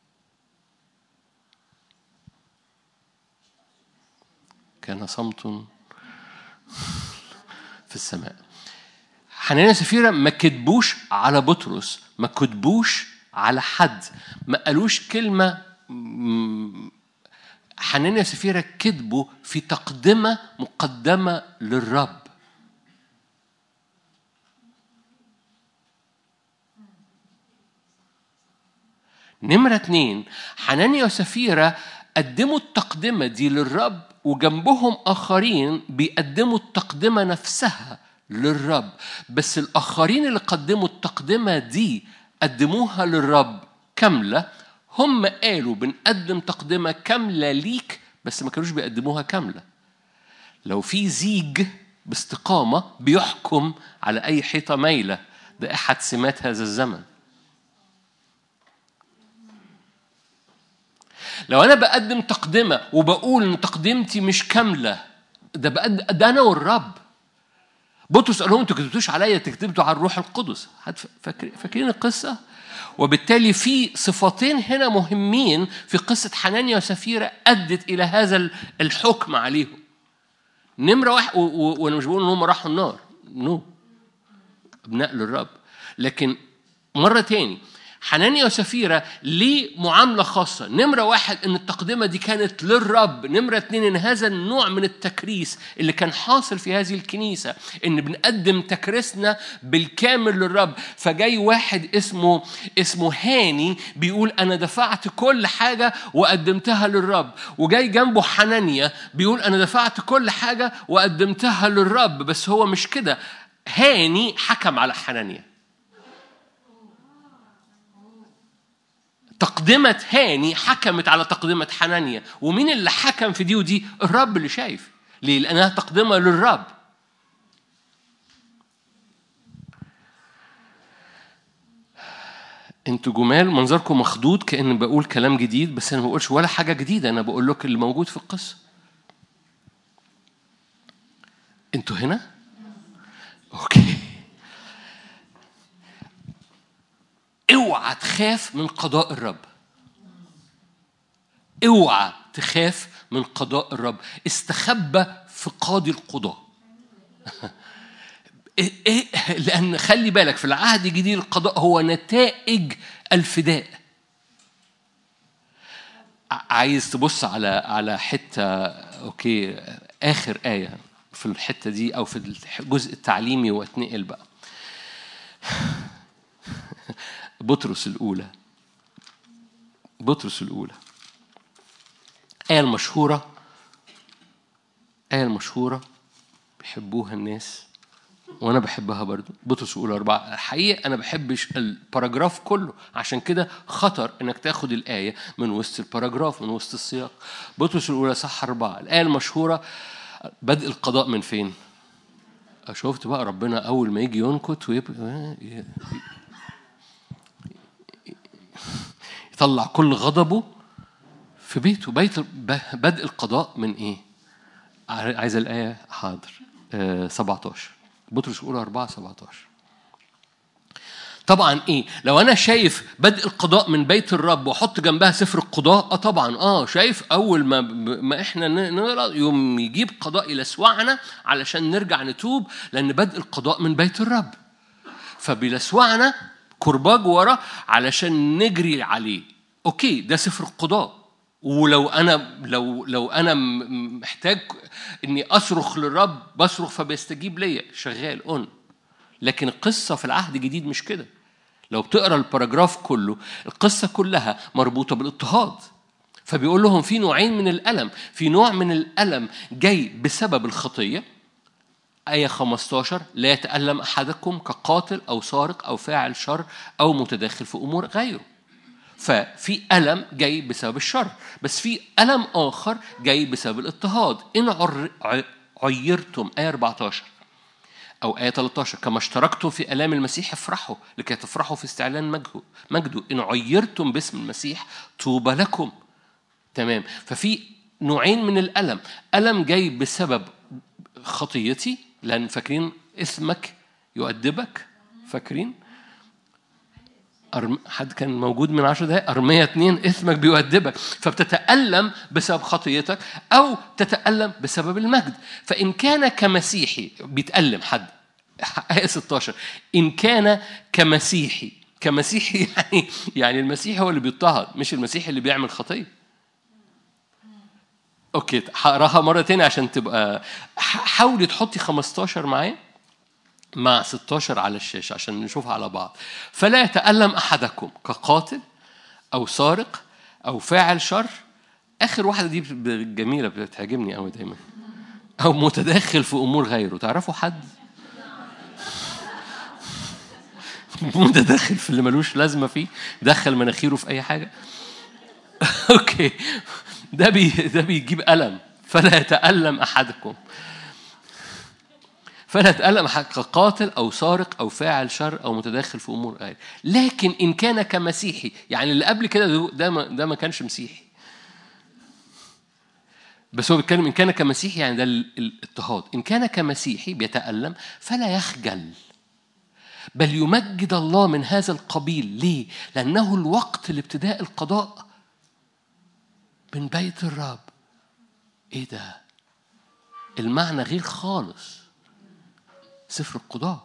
كان صمت في السماء حنانيا وسفيرة ما كتبوش على بطرس ما كتبوش على حد ما قالوش كلمة حنانيا وسفيرة كذبوا في تقدمة مقدمة للرب نمرة اتنين حنانيا وسفيرة قدموا التقدمة دي للرب وجنبهم آخرين بيقدموا التقدمة نفسها للرب بس الآخرين اللي قدموا التقدمة دي قدموها للرب كاملة هم قالوا بنقدم تقدمة كاملة ليك بس ما كانوش بيقدموها كاملة لو في زيج باستقامة بيحكم على أي حيطة مايلة ده أحد سمات هذا الزمن لو أنا بقدم تقدمة وبقول إن تقدمتي مش كاملة ده بقدم ده أنا والرب بطرس قال لهم انتوا كتبتوش عليا تكتبتوا على الروح القدس فاكرين القصه وبالتالي في صفتين هنا مهمين في قصة حنانيا وسفيرة أدت إلى هذا الحكم عليهم نمرة واحد وأنا مش بقول إن هم راحوا النار نو أبناء للرب لكن مرة تاني حنانيا وسفيرة ليه معاملة خاصة نمرة واحد إن التقدمة دي كانت للرب نمرة اتنين إن هذا النوع من التكريس اللي كان حاصل في هذه الكنيسة إن بنقدم تكريسنا بالكامل للرب فجاي واحد اسمه اسمه هاني بيقول أنا دفعت كل حاجة وقدمتها للرب وجاي جنبه حنانيا بيقول أنا دفعت كل حاجة وقدمتها للرب بس هو مش كده هاني حكم على حنانيا تقدمة هاني حكمت على تقدمة حنانيا ومين اللي حكم في دي ودي الرب اللي شايف ليه لأنها تقدمة للرب انتوا جمال منظركم مخضوض كأن بقول كلام جديد بس انا ما بقولش ولا حاجة جديدة انا بقول لك اللي موجود في القصة انتوا هنا اوكي اوعى تخاف من قضاء الرب اوعى تخاف من قضاء الرب استخبى في قاضي القضاء إيه إيه لأن خلي بالك في العهد الجديد القضاء هو نتائج الفداء عايز تبص على على حتة أوكي آخر آية في الحتة دي أو في الجزء التعليمي واتنقل بقى بطرس الأولى بطرس الأولى الآية المشهورة الآية المشهورة بيحبوها الناس وأنا بحبها برضو بطرس الأولى أربعة الحقيقة أنا بحبش الباراجراف كله عشان كده خطر إنك تاخد الآية من وسط الباراجراف من وسط السياق بطرس الأولى صح أربعة الآية المشهورة بدء القضاء من فين؟ شفت بقى ربنا أول ما يجي ينكت ويبقى يطلع كل غضبه في بيته بيت بدء القضاء من ايه؟ عايز الآية حاضر آه 17 بطرس الأولى 4 17 طبعا ايه لو انا شايف بدء القضاء من بيت الرب واحط جنبها سفر القضاء اه طبعا اه شايف اول ما ما احنا نقرا يوم يجيب قضاء الى سوعنا علشان نرجع نتوب لان بدء القضاء من بيت الرب فبلسوعنا كرباج ورا علشان نجري عليه اوكي ده سفر القضاء ولو انا لو لو انا محتاج اني اصرخ للرب بصرخ فبيستجيب ليا شغال اون لكن القصه في العهد الجديد مش كده لو بتقرا الباراجراف كله القصه كلها مربوطه بالاضطهاد فبيقول لهم في نوعين من الالم في نوع من الالم جاي بسبب الخطيه آية 15 لا يتألم أحدكم كقاتل أو سارق أو فاعل شر أو متداخل في أمور غيره ففي ألم جاي بسبب الشر بس في ألم آخر جاي بسبب الاضطهاد إن عيرتم آية 14 أو آية 13 كما اشتركتم في آلام المسيح افرحوا لكي تفرحوا في استعلان مجده مجده إن عيرتم باسم المسيح طوبى لكم تمام ففي نوعين من الألم ألم جاي بسبب خطيتي لأن فاكرين اسمك يؤدبك فاكرين أرم... حد كان موجود من عشر دقايق أرمية اتنين اسمك بيؤدبك فبتتألم بسبب خطيتك أو تتألم بسبب المجد فإن كان كمسيحي بيتألم حد آية 16 إن كان كمسيحي كمسيحي يعني يعني المسيحي هو اللي بيضطهد مش المسيحي اللي بيعمل خطيه اوكي هقراها مره تاني عشان تبقى حاولي تحطي 15 معايا مع 16 على الشاشه عشان نشوفها على بعض فلا يتألم احدكم كقاتل او سارق او فاعل شر اخر واحده دي جميله بتعجبني قوي دايما او متداخل في امور غيره تعرفوا حد متداخل في اللي ملوش لازمه فيه دخل مناخيره في اي حاجه اوكي ده بي ده بيجيب ألم فلا يتألم أحدكم فلا يتألم أحد كقاتل أو سارق أو فاعل شر أو متداخل في أمور غير لكن إن كان كمسيحي يعني اللي قبل كده ده ما ده ما كانش مسيحي بس هو بيتكلم إن كان كمسيحي يعني ده الاضطهاد إن كان كمسيحي بيتألم فلا يخجل بل يمجد الله من هذا القبيل ليه؟ لأنه الوقت لابتداء القضاء من بيت الرب إيه ده؟ المعنى غير خالص سفر القضاء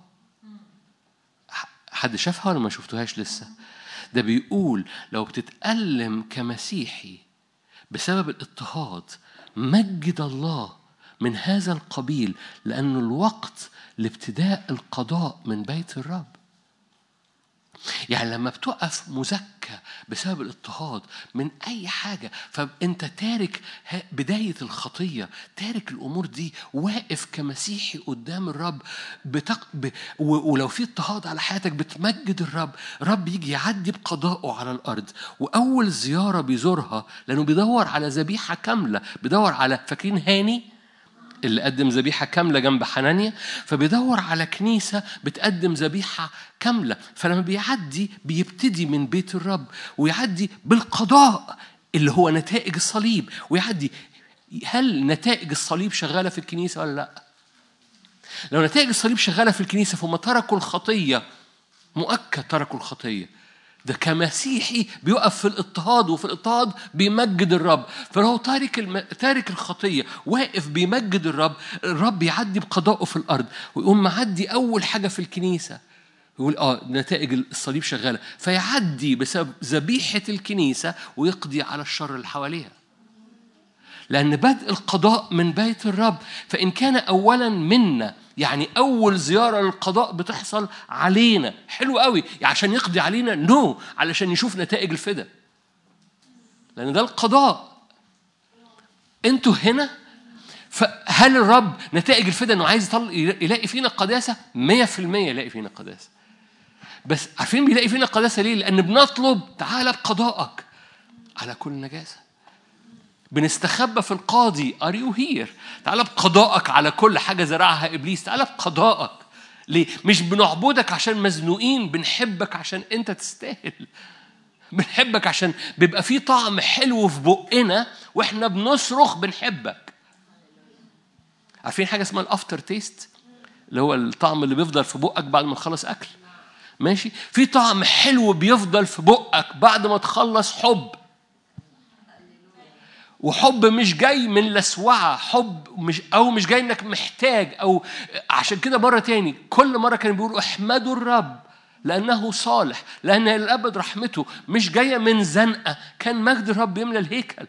حد شافها ولا ما شفتوهاش لسه؟ ده بيقول لو بتتألم كمسيحي بسبب الاضطهاد مجد الله من هذا القبيل لأن الوقت لابتداء القضاء من بيت الرب يعني لما بتقف مزكى بسبب الاضطهاد من أي حاجة فأنت تارك بداية الخطية تارك الأمور دي واقف كمسيحي قدام الرب بتق... ب... ولو في اضطهاد على حياتك بتمجد الرب الرب يجي يعدي بقضائه على الأرض وأول زيارة بيزورها لأنه بيدور على ذبيحة كاملة بيدور على فاكرين هاني اللي قدم ذبيحة كاملة جنب حنانيا فبيدور على كنيسة بتقدم ذبيحة كاملة فلما بيعدي بيبتدي من بيت الرب ويعدي بالقضاء اللي هو نتائج الصليب ويعدي هل نتائج الصليب شغالة في الكنيسة ولا لا؟ لو نتائج الصليب شغالة في الكنيسة فهم تركوا الخطية مؤكد تركوا الخطية ده كمسيحي بيقف في الاضطهاد وفي الاضطهاد بيمجد الرب فلو تارك الم... تارك الخطيه واقف بيمجد الرب الرب يعدي بقضائه في الارض ويقوم معدي اول حاجه في الكنيسه يقول اه نتائج الصليب شغاله فيعدي بسبب ذبيحه الكنيسه ويقضي على الشر اللي حواليها لأن بدء القضاء من بيت الرب فإن كان أولا منا يعني أول زيارة للقضاء بتحصل علينا حلو قوي عشان يقضي علينا نو no. علشان يشوف نتائج الفدا لأن ده القضاء أنتوا هنا فهل الرب نتائج الفدا انه عايز يطل يلاقي فينا القداسه 100% يلاقي فينا القداسه بس عارفين بيلاقي فينا القداسه ليه لان بنطلب تعالى بقضائك على كل نجاسه بنستخبى في القاضي ار يو هير تعالى بقضائك على كل حاجة زرعها إبليس تعالى بقضائك ليه؟ مش بنعبدك عشان مزنوقين بنحبك عشان أنت تستاهل بنحبك عشان بيبقى في طعم حلو في بقنا واحنا بنصرخ بنحبك عارفين حاجة اسمها الأفتر تيست اللي هو الطعم اللي بيفضل في بقك بعد ما تخلص أكل ماشي في طعم حلو بيفضل في بقك بعد ما تخلص حب وحب مش جاي من لسوعة حب مش أو مش جاي إنك محتاج أو عشان كده مرة تاني كل مرة كان بيقول احمدوا الرب لأنه صالح لأن الأبد رحمته مش جاية من زنقة كان مجد الرب يملى الهيكل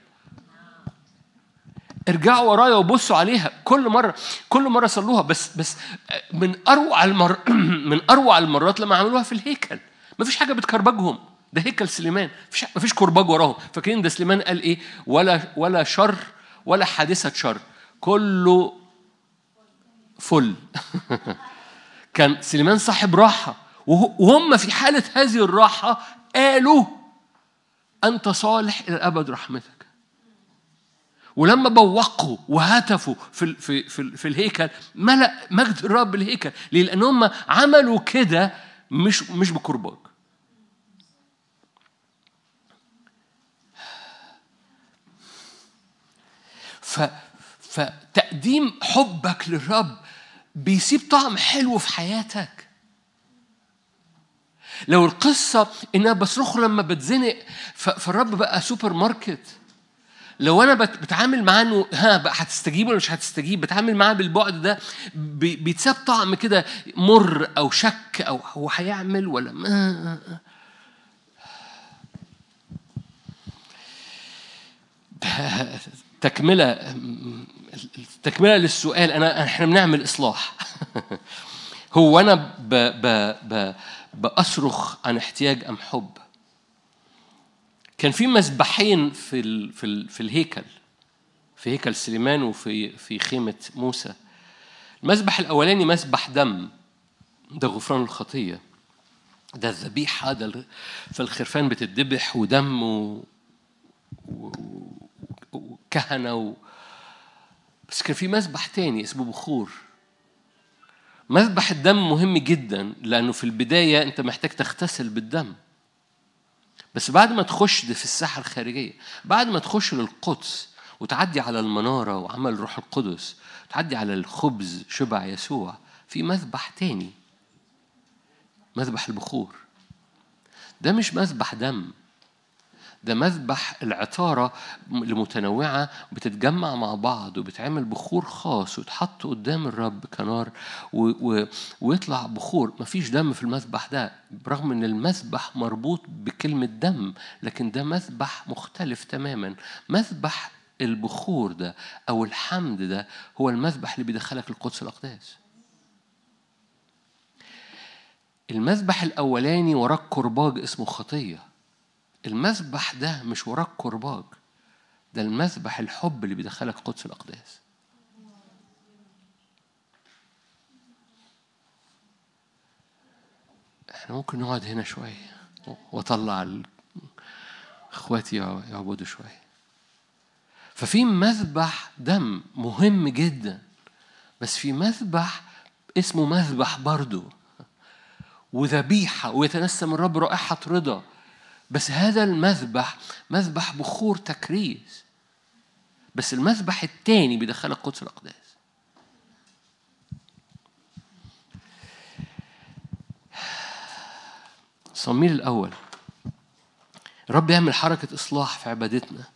ارجعوا ورايا وبصوا عليها كل مرة كل مرة صلوها بس بس من أروع المر من أروع المرات لما عملوها في الهيكل مفيش حاجة بتكربجهم ده هيكل سليمان مفيش مفيش كرباج وراهم فاكرين ده سليمان قال ايه ولا ولا شر ولا حادثه شر كله فل كان سليمان صاحب راحه وهم في حاله هذه الراحه قالوا انت صالح الى ابد رحمتك ولما بوقوا وهتفوا في في في, في الهيكل ملأ مجد الرب الهيكل ليه؟ لان هم عملوا كده مش مش بكرباج ف فتقديم حبك للرب بيسيب طعم حلو في حياتك لو القصة إن أنا بصرخ لما بتزنق فالرب بقى سوبر ماركت لو أنا بتعامل معاه إنه ها بقى هتستجيب ولا مش هتستجيب بتعامل معاه بالبعد ده بيتساب طعم كده مر أو شك أو هو هيعمل ولا ما تكملة تكملة للسؤال أنا إحنا بنعمل إصلاح هو أنا ب ب ب بأصرخ عن احتياج أم حب كان في مسبحين في ال في ال في الهيكل في هيكل سليمان وفي في خيمة موسى المسبح الأولاني مسبح دم ده غفران الخطية ده الذبيحة ده فالخرفان بتتذبح ودم و... و... كهنة و... بس كان في مسبح تاني اسمه بخور مسبح الدم مهم جدا لأنه في البداية أنت محتاج تغتسل بالدم بس بعد ما تخش ده في الساحة الخارجية بعد ما تخش للقدس وتعدي على المنارة وعمل الروح القدس تعدي على الخبز شبع يسوع في مذبح تاني مذبح البخور ده مش مذبح دم ده مذبح العطارة المتنوعة بتتجمع مع بعض وبتعمل بخور خاص وتحط قدام الرب كنار و... و... ويطلع بخور مفيش دم في المذبح ده برغم ان المذبح مربوط بكلمة دم لكن ده مذبح مختلف تماما مذبح البخور ده أو الحمد ده هو المذبح اللي بيدخلك القدس الأقداس المذبح الأولاني وراك كرباج اسمه خطية المذبح ده مش وراك كرباج ده المذبح الحب اللي بيدخلك قدس الأقداس احنا ممكن نقعد هنا شوية واطلع اخواتي يعبدوا شوية ففي مذبح دم مهم جدا بس في مذبح اسمه مذبح برضه وذبيحة ويتنسم الرب رائحة رضا بس هذا المذبح مذبح بخور تكريس بس المذبح الثاني بيدخلك قدس الأقداس صميل الأول الرب يعمل حركة إصلاح في عبادتنا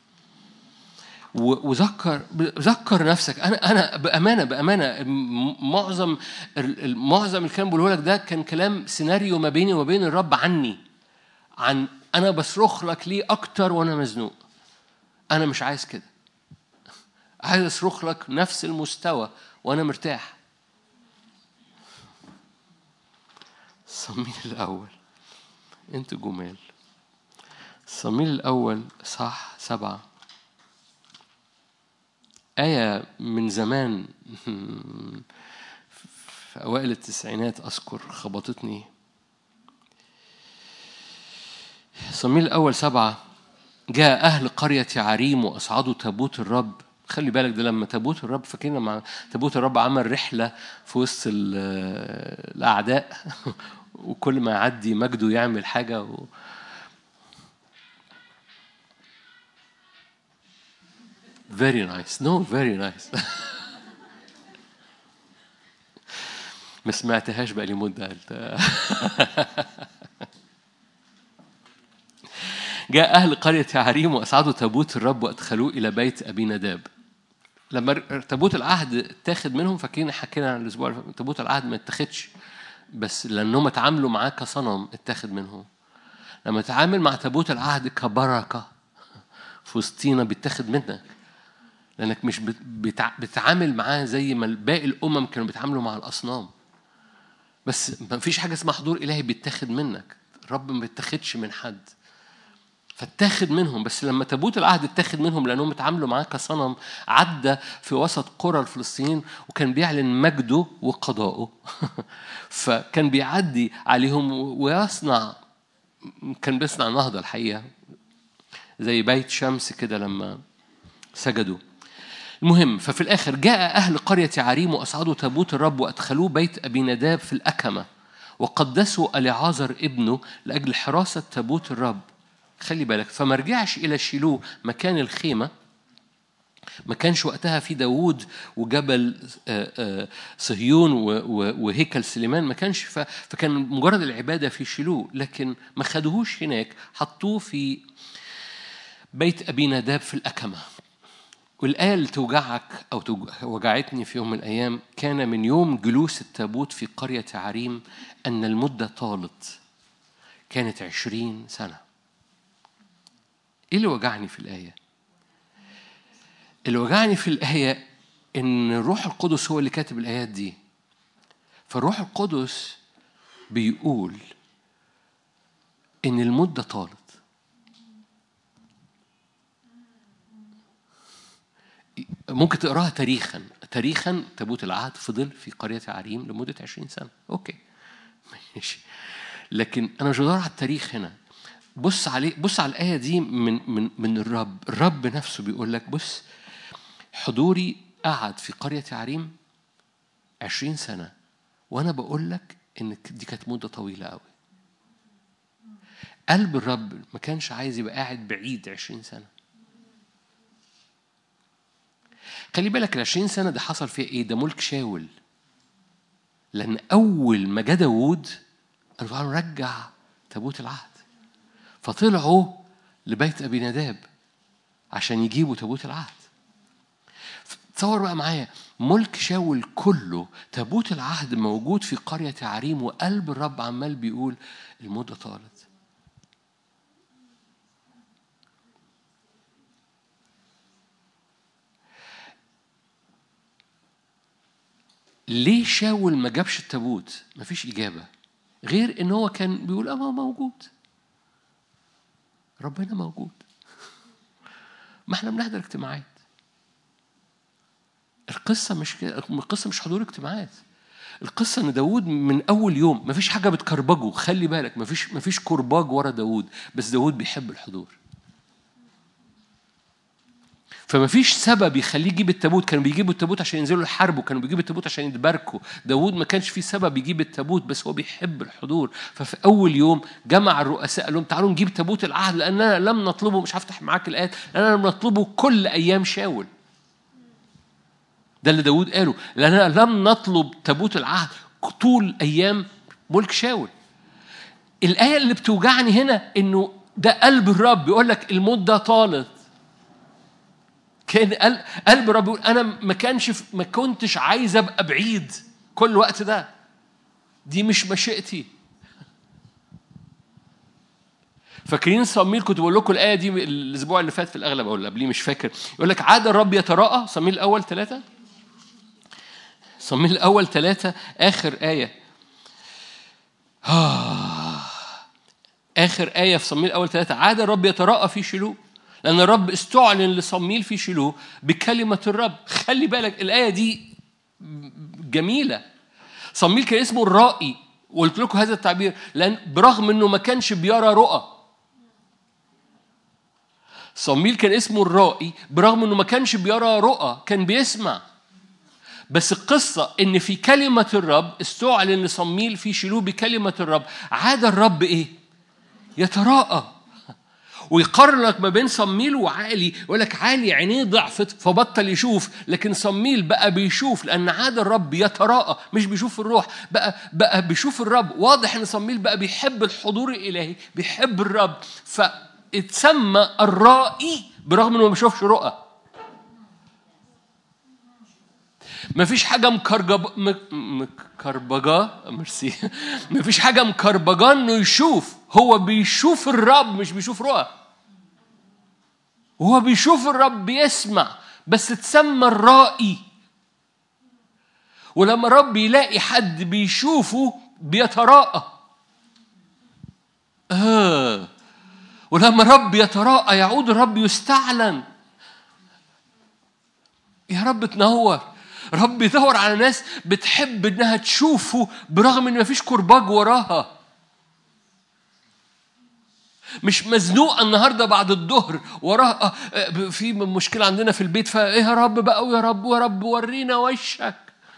وذكر ذكر نفسك انا انا بامانه بامانه معظم معظم الكلام بقوله لك ده كان كلام سيناريو ما بيني وما بين الرب عني عن انا بصرخ لك ليه اكتر وانا مزنوق انا مش عايز كده عايز اصرخ لك نفس المستوى وانا مرتاح صميل الاول انتوا جمال صميل الاول صح سبعه آية من زمان في أوائل التسعينات أذكر خبطتني صميل الأول سبعة جاء أهل قرية عريم وأصعدوا تابوت الرب خلي بالك ده لما تابوت الرب فاكرين لما تابوت الرب عمل رحلة في وسط الأعداء وكل ما يعدي مجده يعمل حاجة و... Very nice. No, very nice. ما سمعتهاش بقى لي مدة جاء أهل قرية عريم وأصعدوا تابوت الرب وأدخلوه إلى بيت أبي نداب لما تابوت العهد اتاخد منهم فاكرين حكينا عن الأسبوع تابوت العهد ما اتاخدش بس لأنهم اتعاملوا معاه كصنم اتاخد منهم لما تتعامل مع تابوت العهد كبركة في وسطينا بيتاخد منك لأنك مش بتعامل معاه زي ما باقي الأمم كانوا بيتعاملوا مع الأصنام بس ما فيش حاجة اسمها حضور إلهي بيتاخد منك الرب ما بيتاخدش من حد فاتاخد منهم بس لما تابوت العهد اتاخد منهم لانهم اتعاملوا معاه كصنم عدى في وسط قرى الفلسطينيين وكان بيعلن مجده وقضائه فكان بيعدي عليهم ويصنع كان بيصنع نهضه الحقيقه زي بيت شمس كده لما سجدوا المهم ففي الآخر جاء أهل قرية عريم وأصعدوا تابوت الرب وأدخلوه بيت أبي نداب في الأكمة وقدسوا أليعازر ابنه لأجل حراسة تابوت الرب خلي بالك فما رجعش إلى شيلو مكان الخيمة ما كانش وقتها في داوود وجبل صهيون وهيكل سليمان ما كانش فكان مجرد العبادة في شيلو لكن ما خدوهوش هناك حطوه في بيت أبي نداب في الأكمة والآية اللي توجعك أو وجعتني في يوم من الأيام كان من يوم جلوس التابوت في قرية عريم أن المدة طالت كانت عشرين سنة إيه اللي وجعني في الآية؟ اللي وجعني في الآية إن الروح القدس هو اللي كاتب الآيات دي فالروح القدس بيقول إن المدة طالت ممكن تقراها تاريخا تاريخا تابوت العهد فضل في قرية عريم لمدة 20 سنة أوكي ماشي لكن أنا مش بدور على التاريخ هنا بص عليه بص على الآية دي من من من الرب الرب نفسه بيقول لك بص حضوري قعد في قرية عريم 20 سنة وأنا بقول لك إن دي كانت مدة طويلة قوي قلب الرب ما كانش عايز يبقى قاعد بعيد 20 سنة خلي بالك ال 20 سنة ده حصل فيها إيه؟ ده ملك شاول لأن أول ما جه داوود قالوا تعالوا نرجع تابوت العهد فطلعوا لبيت أبي نداب عشان يجيبوا تابوت العهد تصور بقى معايا ملك شاول كله تابوت العهد موجود في قرية عريم وقلب الرب عمال بيقول المدة طالت ليه شاول ما جابش التابوت؟ مفيش إجابة غير إن هو كان بيقول أه موجود ربنا موجود ما احنا بنحضر اجتماعات القصة مش كده القصة مش حضور اجتماعات القصة إن داوود من أول يوم مفيش حاجة بتكربجه خلي بالك مفيش مفيش كرباج ورا داوود بس داوود بيحب الحضور فما فيش سبب يخليه يجيب التابوت كانوا بيجيبوا التابوت عشان ينزلوا يحاربوا كانوا بيجيبوا التابوت عشان يتباركوا داوود ما كانش في سبب يجيب التابوت بس هو بيحب الحضور ففي اول يوم جمع الرؤساء قال لهم تعالوا نجيب تابوت العهد لاننا لم نطلبه مش هفتح معاك الايات لاننا لم نطلبه كل ايام شاول ده اللي داوود قاله لاننا لم نطلب تابوت العهد طول ايام ملك شاول الايه اللي بتوجعني هنا انه ده قلب الرب بيقول لك المده طالت كان قلب الرب يقول انا ما كانش ما كنتش عايز ابقى بعيد كل الوقت ده دي مش مشيئتي فاكرين صميل كنت بقول لكم الايه دي الاسبوع اللي فات في الاغلب او اللي قبليه مش فاكر يقول لك عاد الرب يتراءى صميل الاول ثلاثه صميل الاول ثلاثه اخر ايه آه. اخر ايه في صميل الاول ثلاثه عاد الرب يتراءى في شلوء لأن الرب استعلن لصميل في شيلوه بكلمة الرب خلي بالك الآية دي جميلة صميل كان اسمه الرائي وقلت لكم هذا التعبير لأن برغم إنه ما كانش بيرى رؤى صميل كان اسمه الرائي برغم إنه ما كانش بيرى رؤى كان بيسمع بس القصة إن في كلمة الرب استعلن لصميل في شيلوه بكلمة الرب عاد الرب إيه؟ يتراءى ويقارن لك ما بين صميل وعالي يقول لك عالي عينيه ضعفت فبطل يشوف لكن صميل بقى بيشوف لان عاد الرب يتراءى مش بيشوف الروح بقى بقى بيشوف الرب واضح ان صميل بقى بيحب الحضور الالهي بيحب الرب فاتسمى الرائي برغم انه ما بيشوفش رؤى ما فيش حاجة مكرجب مكربجة ميرسي ما فيش حاجة مكربجة انه يشوف هو بيشوف الرب مش بيشوف رؤى وهو بيشوف الرب بيسمع بس تسمى الرائي ولما الرب يلاقي حد بيشوفه بيتراءى آه. ولما الرب يتراءى يعود الرب يستعلن يا رب تنور رب يدور على ناس بتحب انها تشوفه برغم ان مفيش كرباج وراها مش مزنوقه النهارده بعد الظهر وراها آه، في مشكله عندنا في البيت فايه يا رب بقى ويا رب ويا رب ورينا وشك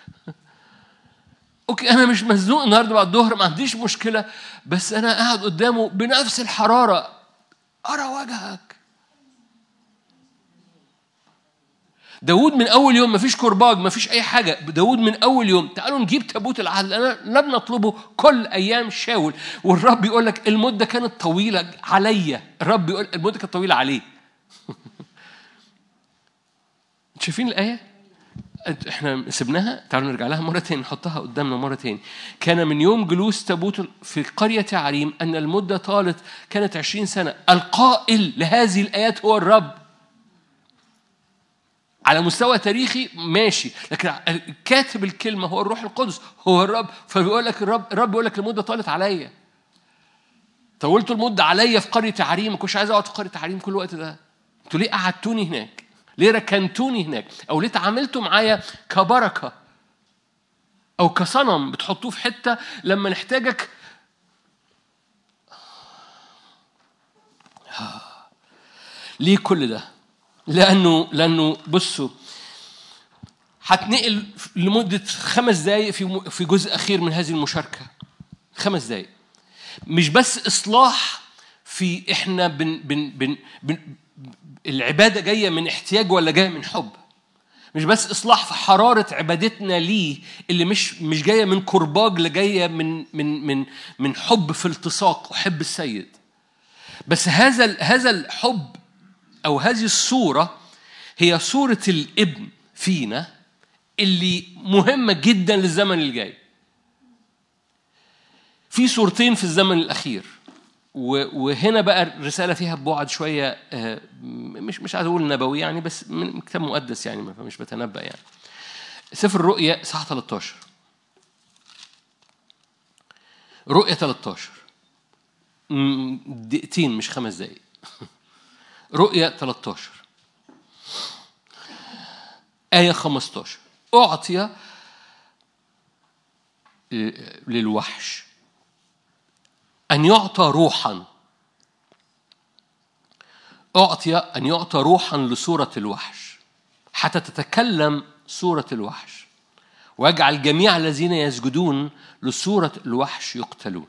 اوكي انا مش مزنوق النهارده بعد الظهر ما عنديش مشكله بس انا قاعد قدامه بنفس الحراره ارى وجهك داود من أول يوم مفيش كرباج مفيش أي حاجة داود من أول يوم تعالوا نجيب تابوت العهد أنا لم نطلبه كل أيام شاول والرب يقول لك المدة كانت طويلة عليا الرب يقول المدة كانت طويلة عليه شايفين الآية؟ احنا سبناها تعالوا نرجع لها مرة تاني نحطها قدامنا مرة تاني كان من يوم جلوس تابوت في قرية عريم أن المدة طالت كانت عشرين سنة القائل لهذه الآيات هو الرب على مستوى تاريخي ماشي لكن كاتب الكلمه هو الروح القدس هو الرب فبيقول لك الرب الرب بيقول لك المده طالت عليا طولت المده عليا في قريه عريم ما كنتش عايز اقعد في قريه عريم كل الوقت ده انتوا ليه قعدتوني هناك ليه ركنتوني هناك او ليه تعاملتوا معايا كبركه او كصنم بتحطوه في حته لما نحتاجك ليه كل ده لأنه لأنه بصوا هتنقل لمدة خمس دقايق في في جزء أخير من هذه المشاركة خمس دقايق مش بس إصلاح في إحنا بن بن بن, بن العبادة جاية من احتياج ولا جاية من حب مش بس اصلاح في حراره عبادتنا ليه اللي مش مش جايه من كرباج اللي جايه من من من من حب في التصاق وحب السيد بس هذا هذا الحب او هذه الصوره هي صوره الابن فينا اللي مهمه جدا للزمن الجاي في صورتين في الزمن الاخير وهنا بقى الرساله فيها بعد شويه آه، مش مش عايز اقول نبوي يعني بس من كتاب مقدس يعني مش بتنبأ يعني سفر الرؤيا صح 13 رؤيا 13 دقيقتين مش خمس دقايق رؤيا 13 آية 15 أعطي للوحش أن يعطى روحا أعطي أن يعطى روحا لصورة الوحش حتى تتكلم صورة الوحش ويجعل جميع الذين يسجدون لصورة الوحش يقتلون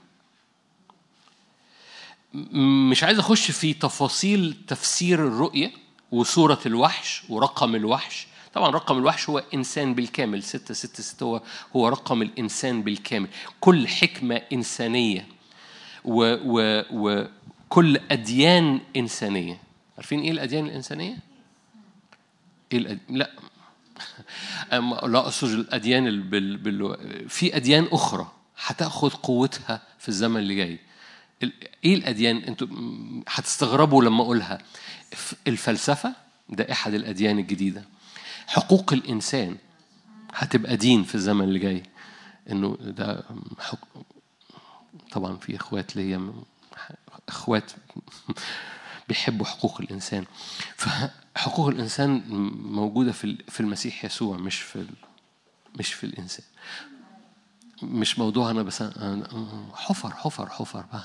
مش عايز أخش في تفاصيل تفسير الرؤية وصورة الوحش ورقم الوحش طبعا رقم الوحش هو إنسان بالكامل ستة ستة ستة هو هو رقم الإنسان بالكامل كل حكمة إنسانية و و وكل أديان إنسانية عارفين إيه الأديان الإنسانية؟ إيه الأد... لا لا أقصد الأديان بال... بال... في أديان أخرى هتاخد قوتها في الزمن اللي جاي ايه الاديان انتوا هتستغربوا لما اقولها الفلسفه ده احد الاديان الجديده حقوق الانسان هتبقى دين في الزمن اللي جاي انه ده حق... طبعا في اخوات ليا اخوات بيحبوا حقوق الانسان فحقوق الانسان موجوده في في المسيح يسوع مش في مش في الانسان مش موضوع انا بس حفر حفر حفر بقى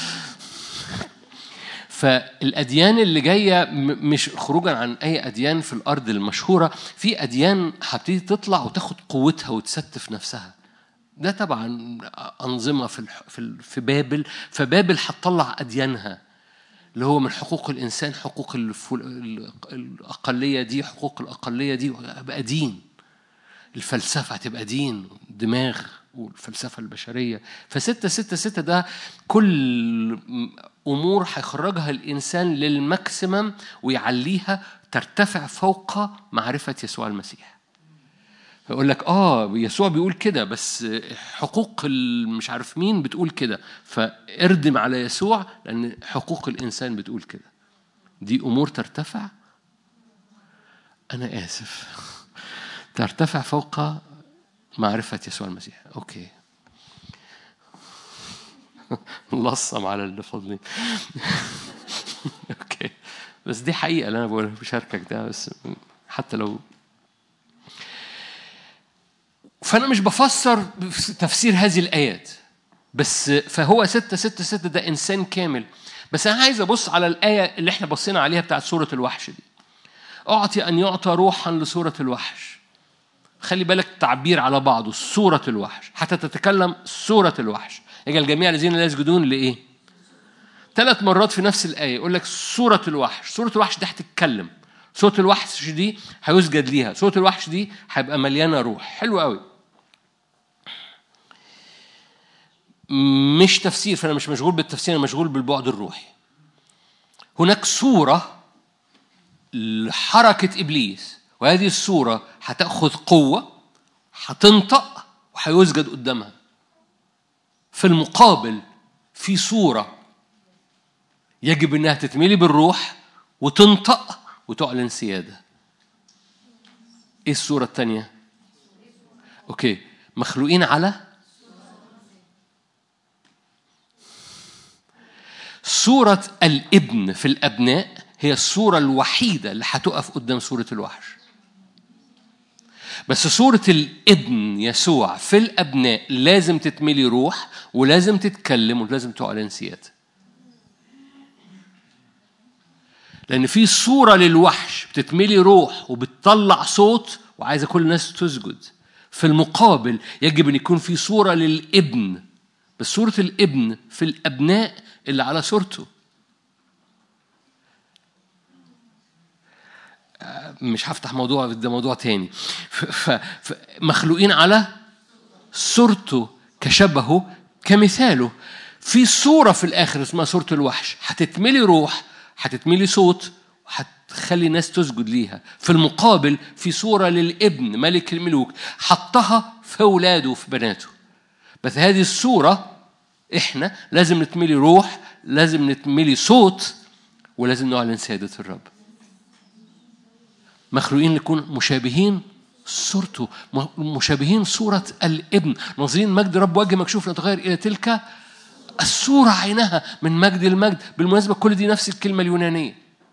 فالاديان اللي جايه مش خروجا عن اي اديان في الارض المشهوره في اديان هتبتدي تطلع وتاخد قوتها وتستف نفسها ده طبعا انظمه في في بابل فبابل هتطلع اديانها اللي هو من حقوق الانسان حقوق الاقليه دي حقوق الاقليه دي بقى دين الفلسفه هتبقى دين دماغ والفلسفة البشرية فستة ستة ستة ده كل أمور هيخرجها الإنسان للماكسيمم ويعليها ترتفع فوق معرفة يسوع المسيح يقول لك اه يسوع بيقول كده بس حقوق مش عارف مين بتقول كده فاردم على يسوع لان حقوق الانسان بتقول كده دي امور ترتفع انا اسف ترتفع فوق معرفة يسوع المسيح أوكي لصم على اللي فاضلين أوكي بس دي حقيقة اللي أنا بقولها بشاركك ده بس حتى لو فأنا مش بفسر تفسير هذه الآيات بس فهو ستة ستة ستة ده إنسان كامل بس أنا عايز أبص على الآية اللي إحنا بصينا عليها بتاعت سورة الوحش دي أعطي أن يعطى روحا لسورة الوحش خلي بالك تعبير على بعضه صورة الوحش حتى تتكلم صورة الوحش يجعل الجميع الذين لا يسجدون لإيه؟ ثلاث مرات في نفس الآية يقول لك صورة الوحش صورة الوحش دي هتتكلم صورة الوحش دي هيسجد ليها صورة الوحش دي هيبقى مليانة روح حلو قوي مش تفسير فأنا مش مشغول بالتفسير أنا مشغول بالبعد الروحي هناك صورة لحركة إبليس وهذه الصورة هتأخذ قوة هتنطق وهيسجد قدامها في المقابل في صورة يجب انها تتملي بالروح وتنطق وتعلن سيادة ايه الصورة الثانية؟ اوكي مخلوقين على صورة الابن في الأبناء هي الصورة الوحيدة اللي هتقف قدام صورة الوحش بس صورة الابن يسوع في الأبناء لازم تتملي روح ولازم تتكلم ولازم تعلن سيادة لأن في صورة للوحش بتتملي روح وبتطلع صوت وعايزة كل الناس تسجد في المقابل يجب أن يكون في صورة للابن بس صورة الابن في الأبناء اللي على صورته مش هفتح موضوع ده موضوع تاني مخلوقين على صورته كشبهه كمثاله في صورة في الآخر اسمها صورة الوحش هتتملي روح هتتملي صوت وهتخلي الناس تسجد ليها في المقابل في صورة للابن ملك الملوك حطها في أولاده وفي بناته بس هذه الصورة إحنا لازم نتملي روح لازم نتملي صوت ولازم نعلن سيادة الرب مخلوقين نكون مشابهين صورته مشابهين صورة الابن ناظرين مجد رب وجه مكشوف نتغير إلى تلك الصورة عينها من مجد المجد بالمناسبة كل دي نفس الكلمة اليونانية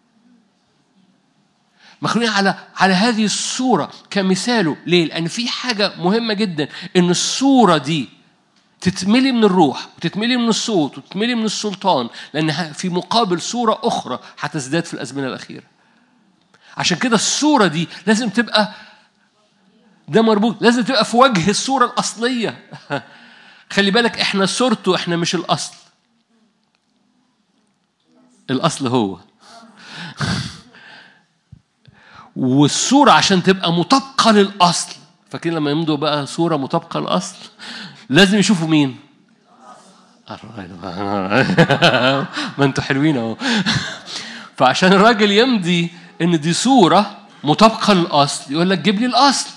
مخلوقين على على هذه الصورة كمثاله ليه؟ لأن في حاجة مهمة جدا إن الصورة دي تتملي من الروح وتتملي من الصوت وتتملي من السلطان لأن في مقابل صورة أخرى هتزداد في الأزمنة الأخيرة عشان كده الصورة دي لازم تبقى ده مربوط لازم تبقى في وجه الصورة الأصلية خلي بالك احنا صورته احنا مش الأصل الأصل هو والصورة عشان تبقى مطابقة للأصل فاكرين لما يمضوا بقى صورة مطابقة للأصل لازم يشوفوا مين ما انتوا حلوين اهو فعشان الراجل يمضي ان دي صورة مطابقة للأصل يقول لك جيب لي الأصل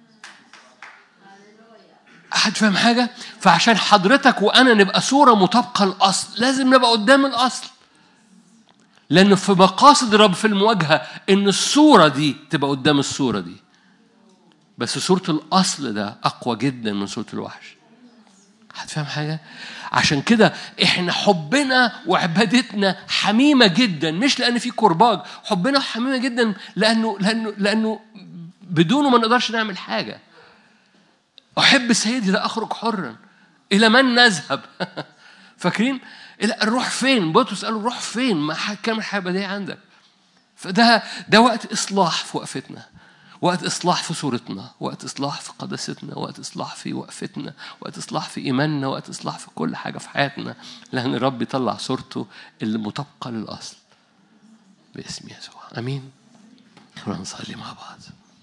أحد فاهم حاجة؟ فعشان حضرتك وأنا نبقى صورة مطابقة للأصل لازم نبقى قدام الأصل لأن في مقاصد الرب في المواجهة إن الصورة دي تبقى قدام الصورة دي بس صورة الأصل ده أقوى جدا من صورة الوحش هتفهم حاجة؟ عشان كده احنا حبنا وعبادتنا حميمة جدا مش لأن في كرباج حبنا حميمة جدا لأنه لأنه لأنه بدونه ما نقدرش نعمل حاجة أحب سيدي لا أخرج حرا إلى من نذهب فاكرين؟ نروح فين؟ بطرس قال له روح فين؟ ما كامل الحياة الأبدية عندك فده ده وقت إصلاح في وقفتنا وقت إصلاح في صورتنا وقت إصلاح في قداستنا وقت إصلاح في وقفتنا وقت إصلاح في إيماننا وقت إصلاح في كل حاجة في حياتنا لأن الرب يطلع صورته اللي مطابقة للأصل باسم يسوع أمين خلونا نصلي مع بعض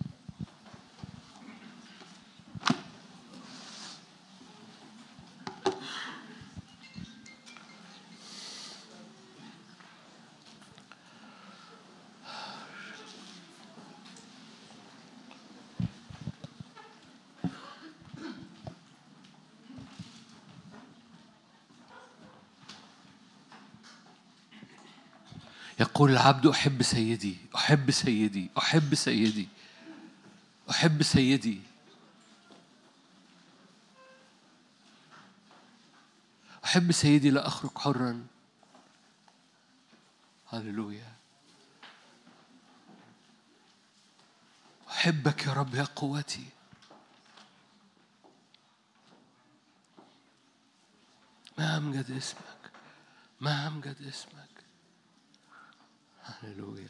يقول العبد أحب سيدي أحب سيدي أحب سيدي أحب سيدي أحب سيدي لا أخرج حرا هللويا أحبك يا رب يا قوتي ما أمجد اسمك ما أمجد اسمك هللويا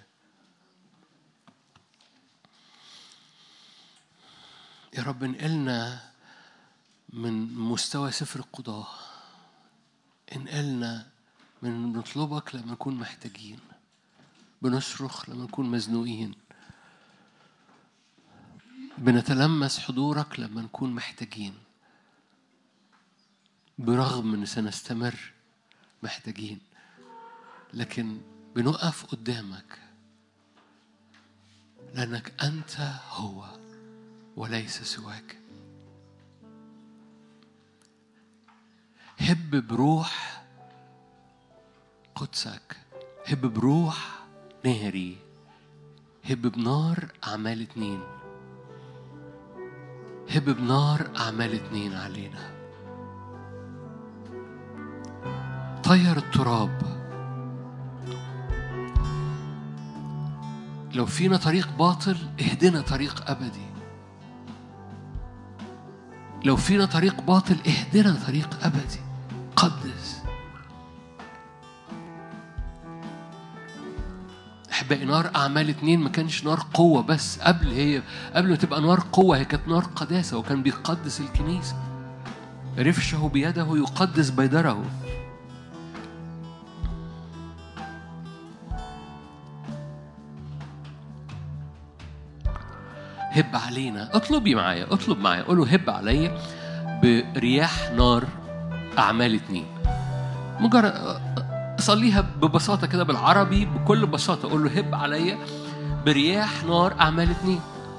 يا رب انقلنا من مستوى سفر القضاء انقلنا من نطلبك لما نكون محتاجين بنصرخ لما نكون مزنوقين بنتلمس حضورك لما نكون محتاجين برغم ان سنستمر محتاجين لكن بنقف قدامك لأنك أنت هو وليس سواك هب بروح قدسك هب بروح ناري هب بنار أعمال اتنين هب بنار أعمال اتنين علينا طير التراب لو فينا طريق باطل اهدنا طريق أبدي لو فينا طريق باطل اهدنا طريق أبدي قدس أحبائي نار أعمال اتنين ما كانش نار قوة بس قبل هي قبل ما تبقى نار قوة هي كانت نار قداسة وكان بيقدس الكنيسة رفشه بيده يقدس بيدره هب علينا اطلبي معايا اطلب معايا قول له هب عليا برياح نار اعمال اتنين مجرد صليها ببساطة كده بالعربي بكل بساطة قول له هب عليا برياح نار أعمال اتنين